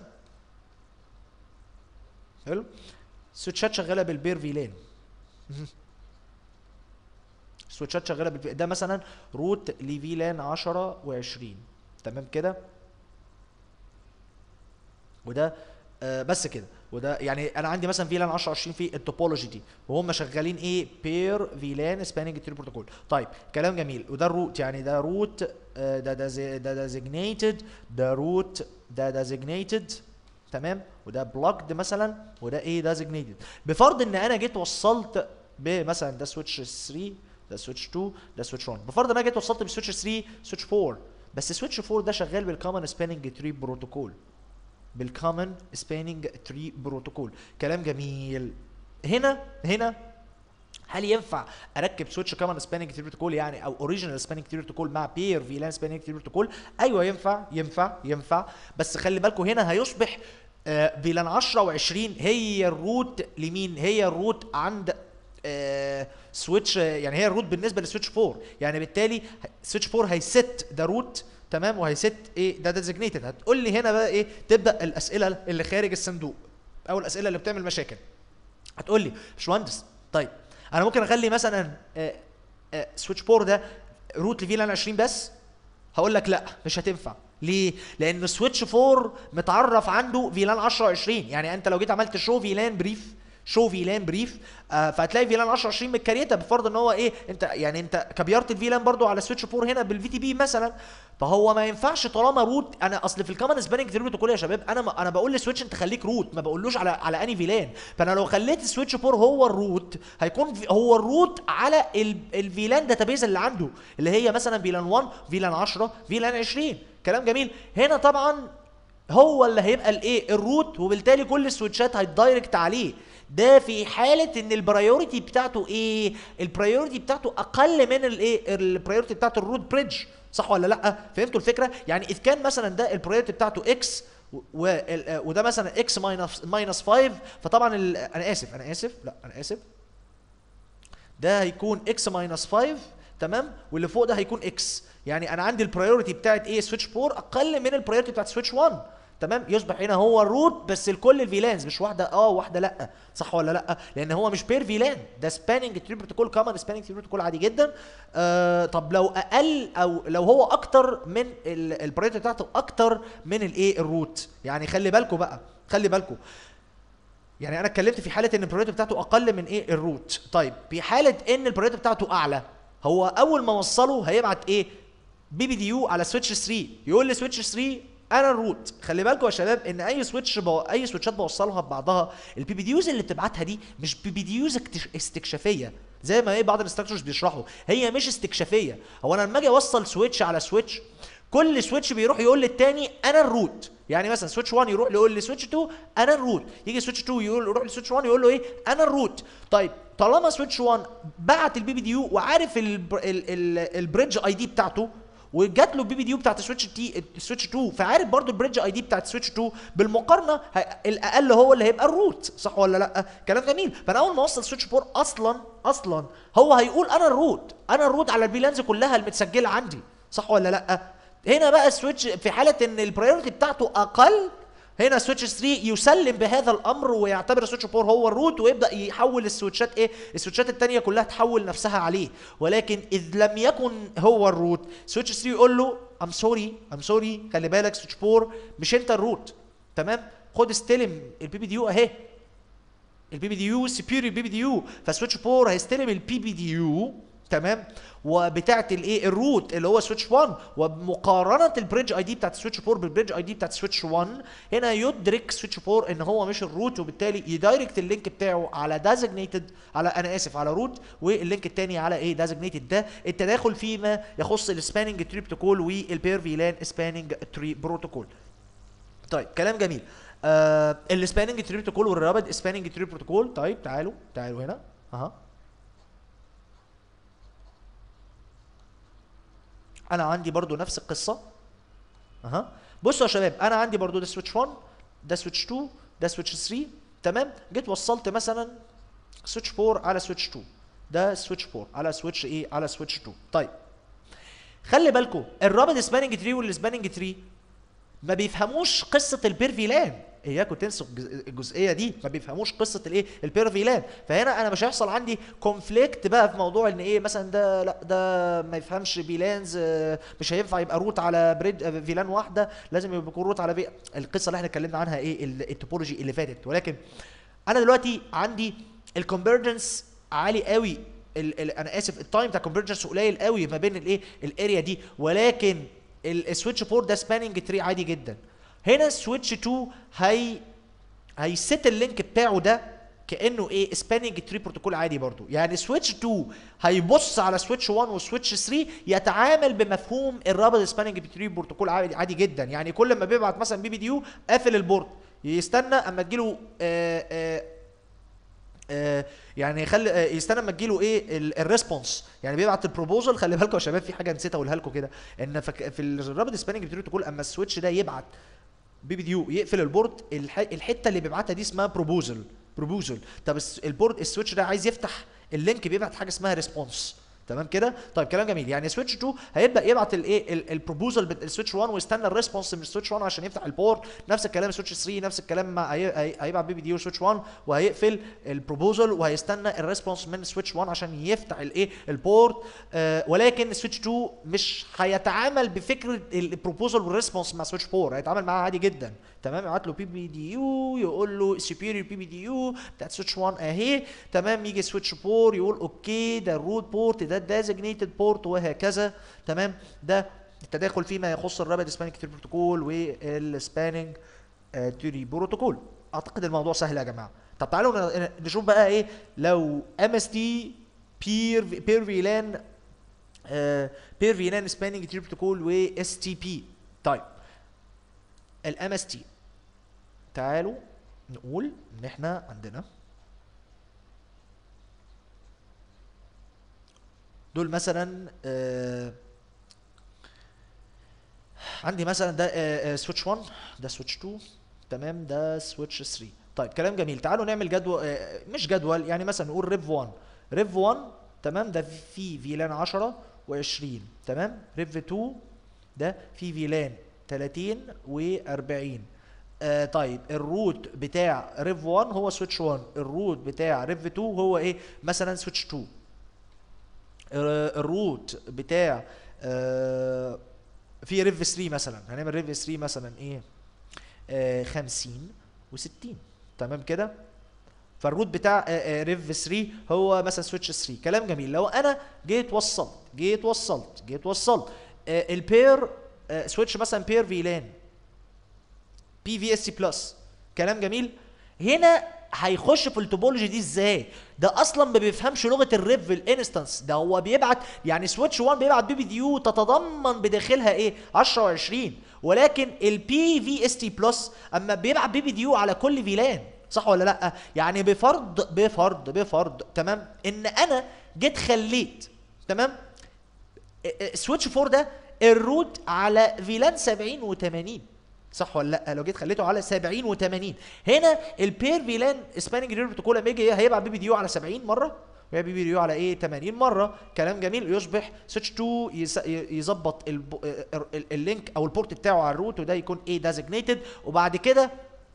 حلو سويتشات شغاله بالبير فيلان سويتشات شغاله بالبير ده مثلا روت لفيلان 10 و20 تمام كده وده آه بس كده وده يعني انا عندي مثلا فيلان 10 20 في التوبولوجي دي وهم شغالين ايه بير فيلان سباننج تري بروتوكول طيب كلام جميل وده الروت يعني ده روت آه ده ده زي- ده ديزيجنيتد ده روت ده ديزيجنيتد تمام وده بلوكد مثلا وده ايه ديزيجنيتد بفرض ان انا جيت وصلت بمثلا ده سويتش 3 ده سويتش 2 ده سويتش 1 بفرض ان انا جيت وصلت بسويتش 3 سويتش 4 بس سويتش 4 ده شغال بالكومن سباننج تري بروتوكول بالكومن سباننج تري بروتوكول كلام جميل هنا هنا هل ينفع اركب سويتش كومن سباننج تري بروتوكول يعني او اوريجينال سباننج تري بروتوكول مع بير فيلان سباننج تري بروتوكول ايوه ينفع ينفع ينفع بس خلي بالكم هنا هيصبح آه، فيلان 10 و20 هي الروت لمين هي الروت عند آه، سويتش يعني هي الروت بالنسبه لسويتش 4 يعني بالتالي سويتش 4 هيست ده روت تمام وهيست ايه ده ديزيجنيتد هتقول لي هنا بقى ايه تبدا الاسئله اللي خارج الصندوق او الاسئله اللي بتعمل مشاكل هتقول لي باشمهندس طيب انا ممكن اخلي مثلا آه، آه، سويتش 4 ده روت لفيلان 20 بس هقول لك لا مش هتنفع ليه؟ لان سويتش 4 متعرف عنده فيلان 10 20 يعني انت لو جيت عملت شو فيلان بريف شو فيلان بريف آه فهتلاقي فيلان 10 20 متكريته بفرض ان هو ايه انت يعني انت كبيرت الفيلان برضو على سويتش 4 هنا بالفي تي بي مثلا فهو ما ينفعش طالما روت انا اصل في الكومن سباننج تري بروتوكول يا شباب انا ما انا بقول لسويتش انت خليك روت ما بقولوش على على اني فيلان فانا لو خليت سويتش 4 هو الروت هيكون في هو الروت على ال- الفيلان داتابيز اللي عنده اللي هي مثلا فيلان 1 فيلان 10 فيلان 20 كلام جميل هنا طبعا هو اللي هيبقى الايه الروت وبالتالي كل السويتشات هيدايركت عليه ده في حاله ان البرايورتي بتاعته ايه البرايورتي بتاعته اقل من الايه البرايورتي بتاعته الروت بريدج صح ولا لا فهمتوا الفكره يعني اذا كان مثلا ده البرايورتي بتاعته اكس وده مثلا اكس ماينس ماينس 5 فطبعا ال- انا اسف انا اسف لا انا اسف ده هيكون اكس ماينس 5 تمام واللي فوق ده هيكون اكس يعني انا عندي البرايورتي بتاعت ايه سويتش 4 اقل من البرايورتي بتاعت سويتش 1 تمام يصبح هنا هو الروت بس لكل الفيلانز مش واحده اه واحده لا صح ولا لا لان هو مش بير فيلان ده سباننج تري بروتوكول كومن سباننج تري بروتوكول عادي جدا آه طب لو اقل او لو هو اكتر من البرايورتي بتاعته اكتر من الايه الروت يعني خلي بالكم بقى خلي بالكم يعني انا اتكلمت في حاله ان البرايورتي بتاعته اقل من ايه الروت طيب في حاله ان البرايورتي بتاعته اعلى هو اول ما اوصله هيبعت ايه بي بي دي يو على سويتش 3 يقول لي سويتش 3 انا الروت خلي بالكم يا شباب ان اي سويتش بو... اي سويتشات بوصلها ببعضها البي بي دي يوز اللي بتبعتها دي مش بي بي دي يوز اكتش... استكشافيه زي ما ايه بعض الانستراكتورز بيشرحوا هي مش استكشافيه هو انا لما اجي اوصل سويتش على سويتش كل سويتش بيروح يقول للتاني انا الروت يعني مثلا سويتش 1 يروح يقول لسويتش 2 انا الروت يجي سويتش 2 يقول يروح لسويتش 1 يقول له ايه انا الروت طيب طالما سويتش 1 بعت البي بي دي يو وعارف البر- ال- ال- البريدج اي دي بتاعته وجات له البي بي دي يو بتاعت سويتش تي سويتش 2 فعارف برضو البريدج اي دي بتاعت سويتش 2 بالمقارنه ه- الاقل هو اللي هيبقى الروت صح ولا لا كلام جميل فانا اول ما اوصل سويتش 4 اصلا اصلا هو هيقول انا الروت انا الروت على البيلانز كلها المتسجله عندي صح ولا لا هنا بقى السويتش في حاله ان البرايورتي بتاعته اقل هنا سويتش 3 يسلم بهذا الامر ويعتبر سويتش 4 هو الروت ويبدا يحول السويتشات ايه السويتشات الثانيه كلها تحول نفسها عليه ولكن اذ لم يكن هو الروت سويتش 3 يقول له ام سوري ام سوري خلي بالك سويتش 4 مش انت الروت تمام خد استلم البي بي دي يو اهي البي بي دي يو سبيريور بي بي دي يو فسويتش 4 هيستلم البي بي دي يو تمام وبتاعه الايه الروت اللي هو سويتش 1 وبمقارنه البريدج اي دي بتاعت سويتش 4 بالبريدج اي دي بتاعت سويتش 1 هنا يدرك سويتش 4 ان هو مش الروت وبالتالي يدايركت اللينك بتاعه على ديزجنيتد على انا اسف على روت واللينك الثاني على ايه ديزجنيتد ده التداخل فيما يخص السباننج تري بروتوكول والبير فيلان سباننج تري بروتوكول طيب كلام جميل آه السباننج تري بروتوكول والرابد سباننج تري بروتوكول طيب تعالوا تعالوا هنا اها انا عندي برضو نفس القصه اها بصوا يا شباب انا عندي برضو ده سويتش 1 ده سويتش 2 ده سويتش 3 تمام جيت وصلت مثلا سويتش 4 على سويتش 2 ده سويتش 4 على سويتش ايه على سويتش 2 طيب خلي بالكم الرابط سباننج تري والسباننج تري ما بيفهموش قصه البير فيلان اياكم تنسوا الجز- الجزئيه دي ما بيفهموش قصه الايه البير فيلان فهنا انا مش هيحصل عندي كونفليكت بقى في موضوع ان ايه مثلا ده لا ده ما يفهمش فيلانز آه، مش هينفع يبقى روت على بريد آه، فيلان واحده لازم يبقى يكون روت على في القصه اللي احنا اتكلمنا عنها ايه ال- التوبولوجي اللي فاتت ولكن انا دلوقتي عندي الكونفرجنس عالي قوي ال ال انا اسف التايم بتاع الكونفرجنس قليل قوي ما بين الايه الاريا دي ولكن السويتش 4 ده سباننج تري عادي جدا هنا السويتش 2 هي هيست اللينك بتاعه ده كانه ايه سباننج تري بروتوكول عادي برضو يعني سويتش 2 هيبص على سويتش 1 وسويتش 3 يتعامل بمفهوم الرابط سباننج تري بروتوكول عادي, عادي جدا يعني كل ما بيبعت مثلا بي بي دي يو قافل البورت يستنى اما تجيله آه آه آه، يعني يخلي آه، يستنى اما تجيله ايه الريسبونس يعني بيبعت البروبوزل خلي بالكم يا شباب في حاجه نسيت اقولها لكم كده ان فك في الرابط سباننج بروتوكول اما السويتش ده يبعت بي بي دي يو يقفل البورد الح... الحته اللي بيبعتها دي اسمها بروبوزل بروبوزل طب الس- البورد السويتش ده عايز يفتح اللينك بيبعت حاجه اسمها ريسبونس تمام كده طيب كلام جميل يعني سويتش 2 هيبدا يبعت الايه ال- البروبوزل بت- السويتش 1 ويستنى الريسبونس من السويتش 1 عشان يفتح البورد نفس الكلام سويتش 3 نفس الكلام مع هي- هي- هيبعت بي بي دي يو سويتش 1 وهيقفل البروبوزل وهيستنى الريسبونس من سويتش 1 عشان يفتح الايه البورد آه ولكن سويتش 2 مش هيتعامل بفكره البروبوزل والريسبونس مع سويتش 4 هيتعامل معاه عادي جدا تمام يبعت له بي بي دي يو يقول له سوبيريور بي بي دي يو بتاعت سويتش 1 اهي تمام يجي سويتش 4 يقول اوكي ده الروت بورت ده الديزجنيتد بورت وهكذا تمام ده التداخل فيما يخص الرابد سباننج تري بروتوكول والسباننج تري بروتوكول اعتقد الموضوع سهل يا جماعه طب تعالوا ن- نشوف بقى ايه لو ام اس تي بير بير فيلان بير فيلان سباننج تري بروتوكول و اس تي بي طيب الام اس تي تعالوا نقول ان احنا عندنا دول مثلا آه عندي مثلا ده سويتش 1 ده سويتش 2 تمام ده سويتش 3 طيب كلام جميل تعالوا نعمل جدول آه، مش جدول يعني مثلا نقول ريف 1 ريف 1 تمام ده فيه فيلان 10 و20 تمام ريف 2 ده فيه فيلان 30 و40 آه طيب الروت بتاع ريف 1 هو سويتش 1 الروت بتاع ريف 2 هو ايه مثلا سويتش 2 آه، الروت بتاع آه في ريف 3 مثلا هنعمل ريف 3 مثلا ايه آه 50 و60 تمام كده فالروت بتاع آه، آه، ريف 3 هو مثلا سويتش 3 كلام جميل لو انا جيت وصلت جيت وصلت جيت وصلت آه، البير آه، سويتش مثلا بير فيلان بي في اس سي بلس كلام جميل هنا هيخش في التوبولوجي دي ازاي ده اصلا ما بيفهمش لغه الريف الانستنس ده هو بيبعت يعني سويتش 1 بيبعت بي بي دي يو تتضمن بداخلها ايه 10 و20 ولكن البي في اس تي بلس اما بيبعت بي بي دي يو على كل فيلان صح ولا لا يعني بفرض بفرض بفرض تمام ان انا جيت خليت تمام سويتش 4 ده الروت على فيلان 70 و80 صح ولا لا لو جيت خليته على 70 و80 هنا البير فيلان سباننج ريل بروتوكول اما يجي هيبعت بي بي دي يو على 70 مره ويبقى بي بي دي يو على ايه 80 مره كلام جميل يصبح سويتش 2 يس- ي- يظبط الب- ال- ال- اللينك او البورت بتاعه على الروت وده يكون ايه ديزيجنيتد وبعد كده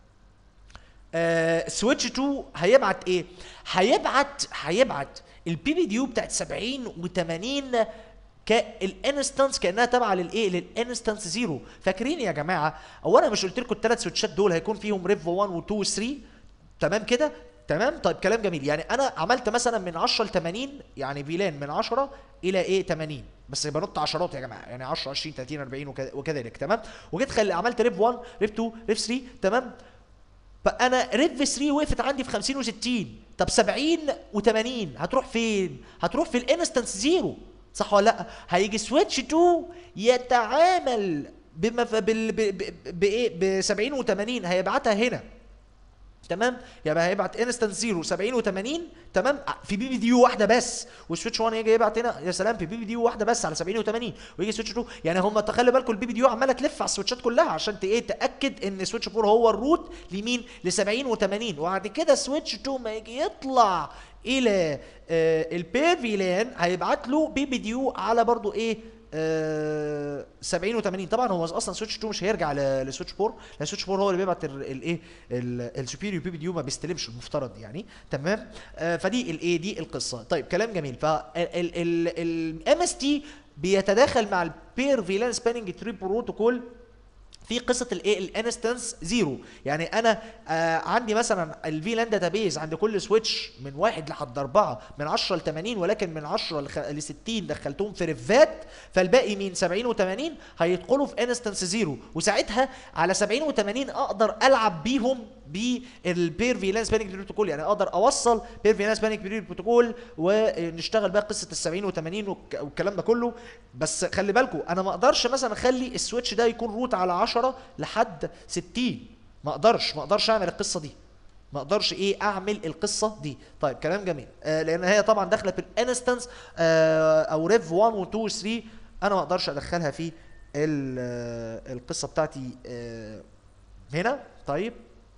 آه سويتش 2 هيبعت ايه؟ هيبعت هيبعت البي بي دي يو بتاعت 70 و80 كالانستنس كانها تابعه للايه؟ للانستنس زيرو فاكرين يا جماعه اولا مش قلت لكم الثلاث سويتشات دول هيكون فيهم ريف 1 و2 و3 تمام كده؟ تمام طيب كلام جميل يعني انا عملت مثلا من 10 ل 80 يعني فيلان من 10 الى ايه 80 بس بنط عشرات يا جماعه يعني 10 20 30 40 وكذا- وكذلك تمام وجيت خلي عملت ريف 1 ريف 2 ريف 3 تمام فانا ريف 3 وقفت عندي في 50 و60 طب 70 و80 هتروح فين هتروح في الانستنس زيرو صح ولا لا هيجي سويتش 2 يتعامل بما ف- بال ب- ب- بايه ب 70 و80 هيبعتها هنا تمام يبقى هيبعت انستنس 0 70 و80 تمام في بي بي دي يو واحده بس وسويتش 1 يجي يبعت هنا يا سلام في بي بي دي يو واحده بس على 70 و80 ويجي سويتش 2 يعني هم تخلي بالكم البي بي دي يو عماله تلف على السويتشات كلها عشان ت- ايه تاكد ان سويتش 4 هو الروت لمين ل 70 و80 وبعد كده سويتش 2 ما يجي يطلع الى آه البير فيلان هيبعت له بي بي دي يو على برضو ايه آه 70 و80 طبعا هو اصلا سويتش 2 مش هيرجع ل- لسويتش 4 لان سويتش 4 هو اللي بيبعت الايه السوبيريور بي بي ديو ما بيستلمش المفترض يعني تمام آه فدي الايه دي القصه طيب كلام جميل فالام اس تي بيتداخل مع البير فيلان سباننج تري بروتوكول في قصه الايه الانستنس زيرو يعني انا آه عندي مثلا الفيلان داتابيز عند كل سويتش من واحد لحد اربعه من 10 ل 80 ولكن من 10 ل 60 دخلتهم في ريفات فالباقي من 70 و80 هيدخلوا في انستنس زيرو وساعتها على 70 و80 اقدر العب بيهم بالبير فيلان سبانينج بروتوكول يعني اقدر اوصل بير فيلان سبانينج بروتوكول ونشتغل بقى قصه ال 70 و80 والكلام ده كله بس خلي بالكم انا ما اقدرش مثلا اخلي السويتش ده يكون روت على 10 لحد 60 ما اقدرش ما اقدرش اعمل القصه دي ما اقدرش ايه اعمل القصه دي طيب كلام جميل آه لان هي طبعا داخله في الانستنس آه او ريف 1 و 2 و 3 انا ما اقدرش ادخلها في ال- آه، القصه بتاعتي آه هنا طيب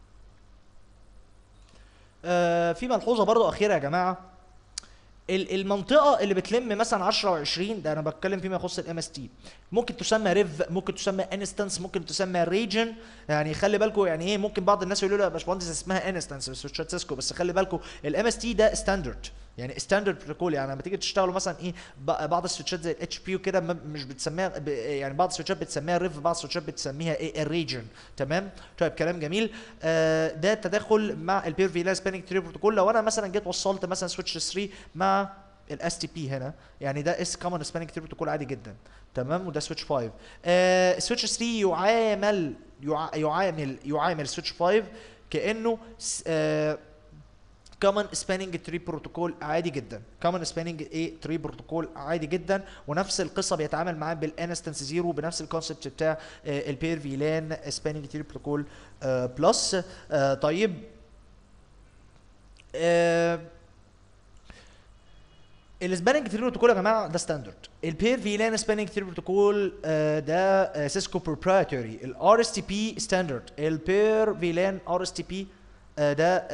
آه في ملحوظه برضو اخيره يا جماعه ال- المنطقه اللي بتلم مثلا 10 و20 ده انا بتكلم فيما يخص الام اس تي ممكن تسمى ريف ممكن تسمى انستنس ممكن تسمى ريجن يعني خلي بالكم يعني ايه ممكن بعض الناس يقولوا له يا باشمهندس اسمها انستنس في سويتشات سيسكو بس خلي بالكم الام اس تي ده ستاندرد يعني ستاندرد بروتوكول يعني لما تيجي تشتغلوا مثلا ايه ب- بعض السويتشات زي الاتش بي وكده ما- مش بتسميها ب- يعني بعض السويتشات بتسميها ريف بعض السويتشات بتسميها ايه الريجن تمام طيب كلام جميل آه ده تداخل مع البير فيلا سبانينج تري بروتوكول لو انا مثلا جيت وصلت مثلا سويتش 3 مع الاس تي بي هنا يعني ده اس كومن سبانينج تري بروتوكول عادي جدا تمام وده سويتش 5 آه سويتش 3 يعامل يع- يعامل يعامل سويتش 5 كانه س- آه كومن سباننج تري بروتوكول عادي جدا كومن سباننج ايه تري بروتوكول عادي جدا ونفس القصه بيتعامل معاه بالانستنس زيرو بنفس الكونسبت بتاع البير فيلان سباننج تري بروتوكول بلس طيب آه، السباننج تري بروتوكول يا جماعه ده ستاندرد البير فيلان سباننج تري بروتوكول آه، ده سيسكو بروبرايتوري الار اس تي بي ستاندرد البير فيلان ار اس تي بي ده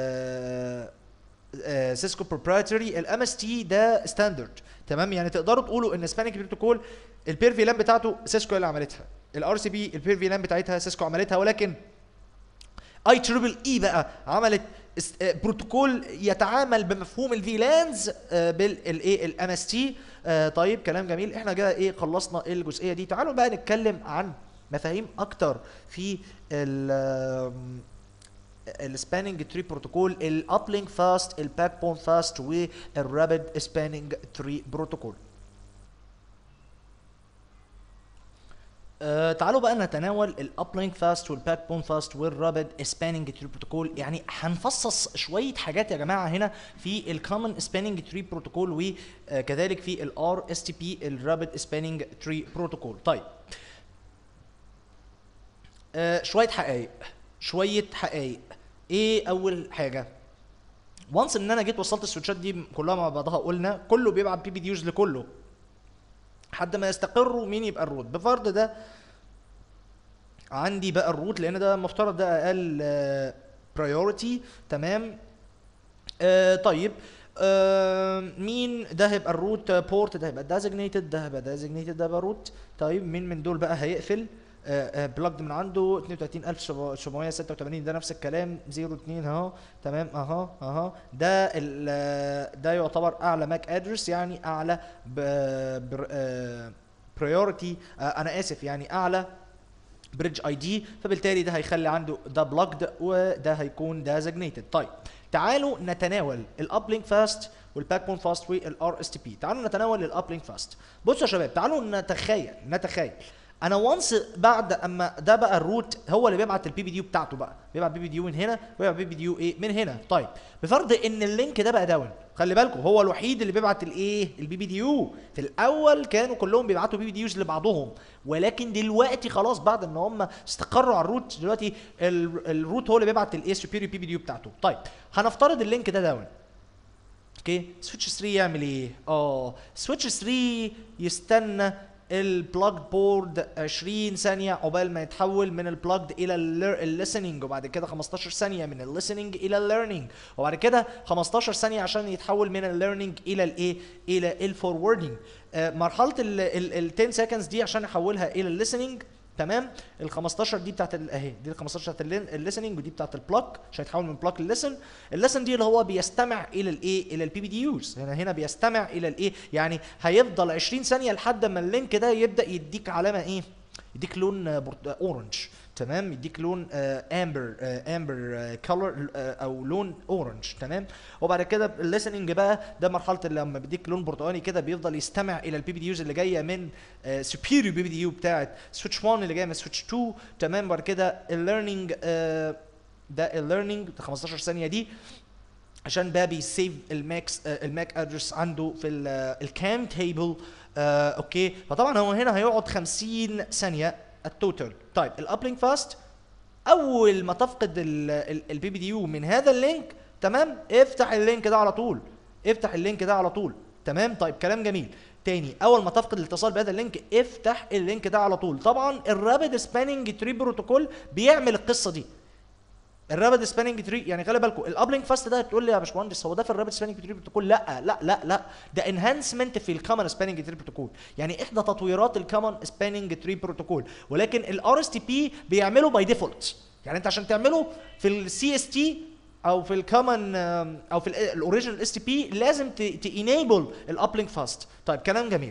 سيسكو بروبرايتوري الام اس تي ده ستاندرد تمام يعني تقدروا تقولوا ان سباننج بروتوكول البير فيلان بتاعته سيسكو اللي عملتها الار سي بي البير فيلان بتاعتها سيسكو عملتها ولكن اي تريبل اي بقى عملت اس- آه، بروتوكول يتعامل بمفهوم الفيلانز بالايه الام اس تي طيب كلام جميل احنا كده ايه خلصنا الجزئيه دي تعالوا بقى نتكلم عن مفاهيم اكتر في ال السباننج تري بروتوكول الابلينك فاست الباك بون فاست والرابid سباننج تري بروتوكول آه تعالوا بقى نتناول الابلينك فاست والباك بون فاست والرابد سباننج تري بروتوكول يعني هنفصص شويه حاجات يا جماعه هنا في الكومن سباننج تري بروتوكول وكذلك في الار اس تي بي الرابد سباننج تري بروتوكول طيب آه شويه حقائق شويه حقائق ايه اول حاجه وانس ان انا جيت وصلت السويتشات دي كلها مع بعضها قلنا كله بيبعت بي بي ديوز لكله لحد ما يستقروا مين يبقى الروت بفرض ده عندي بقى الروت لان ده مفترض ده اقل برايورتي تمام آه طيب آه مين ده هيبقى الروت بورت ده هيبقى ديزيجنيتد ده هيبقى ديزيجنيتد ده هيبقى روت طيب مين من دول بقى هيقفل بلجد من عنده 32786 ده نفس الكلام 02 اهو تمام اهو اهو ده ال- ده يعتبر اعلى ماك ادرس يعني اعلى برايورتي انا اسف يعني اعلى بريدج اي دي فبالتالي ده هيخلي عنده ده بلوكد وده هيكون ديزيجنيتد طيب تعالوا نتناول الابلينك فاست والباك بون فاست والار اس تي بي تعالوا نتناول الابلينك فاست بصوا يا شباب تعالوا نتخيل نتخيل انا وانس بعد اما ده بقى الروت هو اللي بيبعت البي بي ديو بتاعته بقى بيبعت بي بي ديو من هنا ويبعت بي بي ديو ايه من هنا طيب بفرض ان اللينك ده بقى داون خلي بالكم هو الوحيد اللي بيبعت الايه البي بي ديو في الاول كانوا كلهم بيبعتوا بي بي ديوز لبعضهم ولكن دلوقتي خلاص بعد ان هم استقروا على الروت دلوقتي ال- الروت هو اللي بيبعت الايه سوبيريور بي بي ديو بتاعته طيب هنفترض اللينك ده داون اوكي سويتش 3 يعمل ايه اه سويتش 3 يستنى البلاج بورد 20 ثانيه عقبال ما يتحول من البلاجد الى الليسننج وبعد كده 15 ثانيه من الليسننج الى الليرنينج وبعد كده 15 ثانيه عشان يتحول من الليرنينج الى الايه الى الفوروردنج مرحله ال 10 سكندز دي عشان احولها الى الليسننج تمام ال 15 دي بتاعت ال- اهي دي ال 15 بتاعت الليسننج ودي بتاعت البلوك عشان يتحول من بلوك لليسن الليسن دي اللي هو بيستمع الى الايه الى البي بي دي يوز هنا هنا بيستمع الى الايه يعني هيفضل 20 ثانيه لحد ما اللينك ده يبدا يديك علامه ايه يديك لون آه، برت- آه، اورنج تمام يديك لون امبر امبر كولر او لون اورنج تمام وبعد كده الليسننج بقى ده مرحله اللي لما بيديك لون برتقاني كده بيفضل يستمع الى البي بي ديوز اللي جايه من سوبيريور بي بي ديو بتاعت سويتش 1 اللي جايه من سويتش 2 تمام بعد كده الليرنينج ده الليرنينج 15 ثانيه دي عشان بقى بيسيف الماكس آه، الماك ادرس عنده في الكام تيبل اوكي فطبعا هو هنا هيقعد 50 ثانيه التوتال طيب الابلينك فاست اول ما تفقد البي بي دي يو من هذا اللينك تمام افتح اللينك ده على طول افتح اللينك ده على طول تمام طيب كلام جميل تاني اول ما تفقد الاتصال بهذا اللينك افتح اللينك ده على طول طبعا الرابid سباننج تري بروتوكول بيعمل القصه دي الرابد سباننج تري يعني خلي بالكم الابلينك فاست ده هتقول لي يا باشمهندس هو ده في الرابد سباننج تري بروتوكول لا لا لا لا ده انهانسمنت في الكومن سباننج تري بروتوكول يعني احدى تطويرات الكومن سباننج تري بروتوكول ولكن الار اس تي بي بيعمله باي ديفولت يعني انت عشان تعمله في السي اس تي او في الكومن او في الاوريجينال اس تي بي لازم تانيبل الابلينك فاست طيب كلام جميل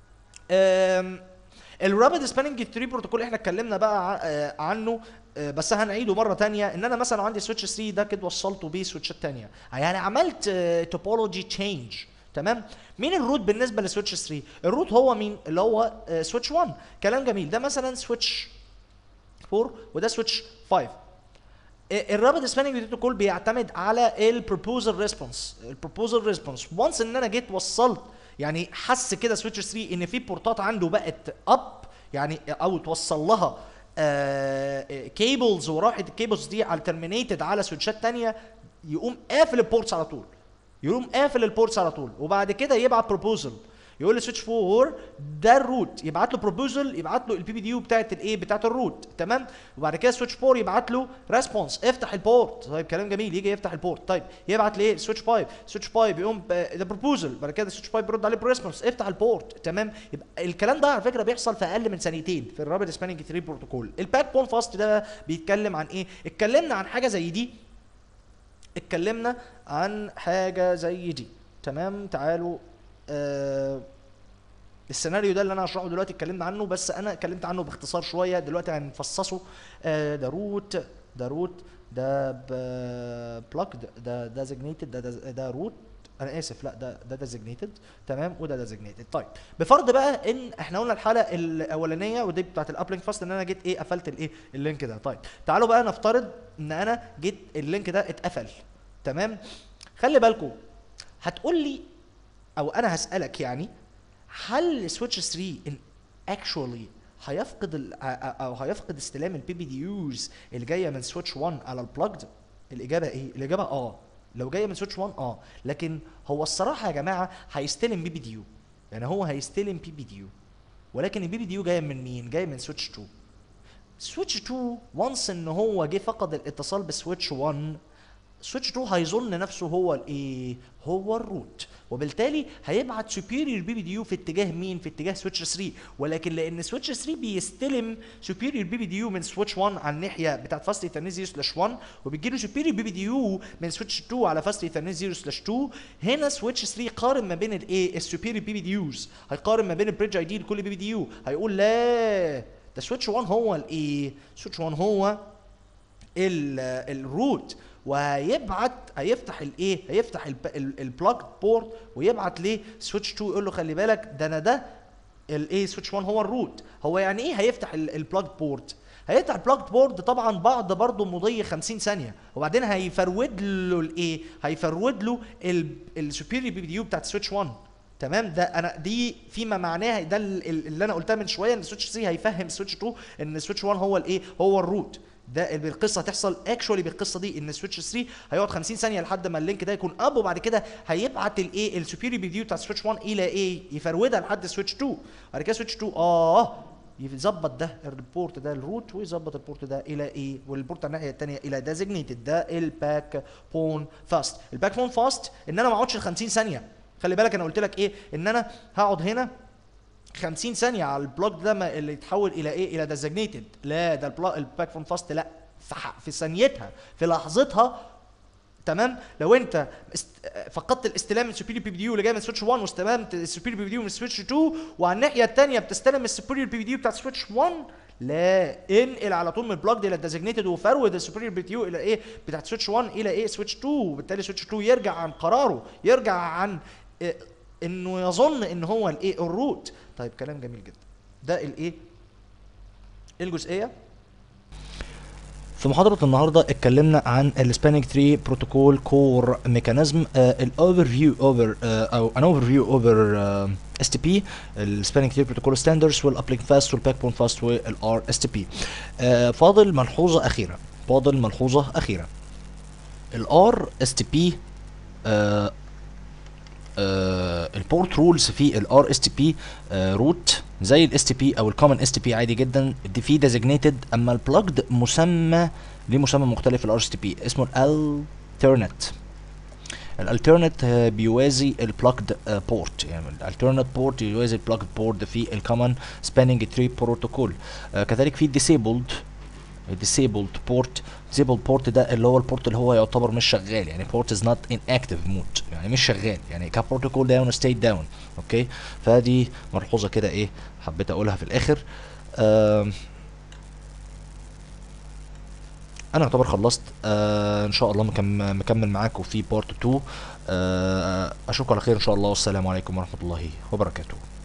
أم، الرابد سباننج تري بروتوكول احنا اتكلمنا بقى ع- آه، عنه آه، بس هنعيده مره تانية ان انا مثلا عندي سويتش 3 ده كده وصلته بيه سويتشات تانية يعني عملت توبولوجي تشينج تمام مين الروت بالنسبه لسويتش 3 الروت هو مين اللي هو سويتش 1 كلام جميل ده مثلا سويتش 4 وده سويتش 5 الرابد سباننج بروتوكول بيعتمد على البروبوزال ريسبونس البروبوزال ريسبونس وانس ان انا جيت وصلت يعني حس كده سويتش 3 ان في بورتات عنده بقت اب يعني او توصل لها كيبلز وراحت الكيبلز دي على ترمينيتد على سويتشات تانية يقوم قافل البورتس على طول يقوم قافل البورتس على طول وبعد كده يبعت بروبوزل يقول لي سويتش 4 ده الروت يبعت له بروبوزل يبعت له البي بي دي يو بتاعت الايه بتاعت الروت تمام وبعد كده سويتش 4 يبعت له ريسبونس افتح البورت طيب كلام جميل يجي يفتح البورت طيب يبعت لايه سويتش 5 سويتش 5 يقوم ب- ده بروبوزل بعد كده سويتش 5 بيرد عليه بريسبونس افتح البورت تمام يبقى الكلام ده على فكره بيحصل في اقل من ثانيتين في الرابد سباننج 3 بروتوكول الباك بون فاست ده بيتكلم عن ايه اتكلمنا عن حاجه زي دي اتكلمنا عن حاجه زي دي تمام تعالوا آه السيناريو ده اللي انا هشرحه دلوقتي اتكلمنا عنه بس انا اتكلمت عنه باختصار شويه دلوقتي هنفصصه آه ده روت ده روت ده بلاك ده ديزيجنيتد ده ده, ده روت انا اسف لا ده ده ديزيجنيتد تمام وده ديزيجنيتد طيب بفرض بقى ان احنا قلنا الحاله الاولانيه ودي بتاعت الابلينك فاست ان انا جيت ايه قفلت الايه اللينك ده طيب تعالوا بقى نفترض ان انا جيت اللينك ده اتقفل تمام خلي بالكم هتقول لي او انا هسالك يعني هل سويتش 3 ان اكشولي هيفقد ال او هيفقد استلام البي بي دي يوز اللي جايه من سويتش 1 على البلجد الاجابه ايه الاجابه اه لو جايه من سويتش 1 اه لكن هو الصراحه يا جماعه هيستلم بي بي دي يو يعني هو هيستلم بي بي دي يو ولكن البي بي دي يو جايه من مين جايه من سويتش 2 سويتش 2 وانس ان هو جه فقد الاتصال بسويتش 1 سويتش 2 هيظن نفسه هو الايه هو الروت وبالتالي هيبعت سوبيريور بي بي دي يو في اتجاه مين في اتجاه سويتش 3 ولكن لان سويتش 3 بيستلم سوبيريور بي بي دي يو من سويتش 1 على الناحيه بتاعت فاست ايثرنت 0 سلاش 1 وبيجي له سوبيريور بي بي دي يو من سويتش 2 على فاست ايثرنت 0 سلاش 2 هنا سويتش 3 قارن ما بين الايه السوبيريور بي بي دي يوز هيقارن ما بين البريدج اي دي لكل بي بي دي يو هيقول لا ده سويتش 1 هو الايه سويتش 1 هو الروت وهيبعت هيفتح الايه هيفتح البلاج بورت ويبعت ليه سويتش 2 يقول له خلي بالك ده انا ده الايه سويتش 1 هو الروت هو يعني ايه هيفتح البلاج بورت هيفتح البلاج بورد طبعا بعد برضه مضي 50 ثانيه وبعدين هيفرود له الايه هيفرود له السوبيريور بي بي دي يو بتاعت سويتش 1 تمام ده انا دي فيما معناها ده اللي انا قلتها من شويه ان سويتش 3 هيفهم سويتش 2 ان سويتش 1 هو الايه هو الروت ده القصه هتحصل اكشولي بالقصه دي ان سويتش 3 هيقعد 50 ثانيه لحد ما اللينك ده يكون اب وبعد كده هيبعت الايه السوبيريور بي دي بتاع سويتش 1 الى ايه يفرودها لحد سويتش 2 بعد كده سويتش 2 اه يظبط ده البورت ده الروت ويظبط البورت ده الى ايه والبورت على الناحيه الثانيه الى ديزيجنيتد ده الباك بون فاست الباك بون فاست ان انا ما اقعدش 50 ثانيه خلي بالك انا قلت لك ايه ان انا هقعد هنا 50 ثانيه على البلوك ده ما اللي يتحول الى ايه الى ديزيجنيتد لا ده الباك فون فاست لا في, في ثانيتها في لحظتها تمام لو انت است... فقدت الاستلام من سوبيريور بي بي دي اللي جاي من سويتش 1 واستلمت السوبيريور بي بي دي من سويتش 2 وعلى الناحيه الثانيه بتستلم السوبيريور بي بي دي بتاعت سويتش 1 لا انقل على طول من البلوك دي الى الديزيجنيتد وفرود السوبيريور بي دي الى ايه بتاعت سويتش 1 الى ايه سويتش 2 وبالتالي سويتش 2 يرجع عن قراره يرجع عن إيه انه يظن ان هو الايه الروت طيب كلام جميل جدا ده الايه الجزئيه في محاضرة النهاردة اتكلمنا عن السبانينج 3 بروتوكول كور ميكانيزم الاوفر فيو اوفر او ان اوفر فيو اوفر اس تي بي السبانينج 3 بروتوكول ستاندردز والابلينك فاست والباك بون فاست والار اس تي بي فاضل ملحوظة أخيرة فاضل ملحوظة أخيرة الار اس تي بي البورت رولز في الار اس تي بي روت زي الاس تي بي او الكومن اس تي بي عادي جدا دي في ديزيجنيتد اما البلجد مسمى ليه مسمى مختلف في الار اس تي بي اسمه الالترنت الالترنت بيوازي البلجد بورت يعني الالترنت بورت يوازي البلجد بورت في الكومن سباننج تري بروتوكول كذلك في ديسيبلد disabled port disabled port ده اللي هو البورت اللي هو يعتبر مش شغال يعني port is not in active mode يعني مش شغال يعني كبروتوكول داون ستيت داون اوكي فدي ملحوظه كده ايه حبيت اقولها في الاخر آه انا يعتبر خلصت آه ان شاء الله مكم مكمل معاكم في بارت 2 آه اشوفكم على خير ان شاء الله والسلام عليكم ورحمه الله وبركاته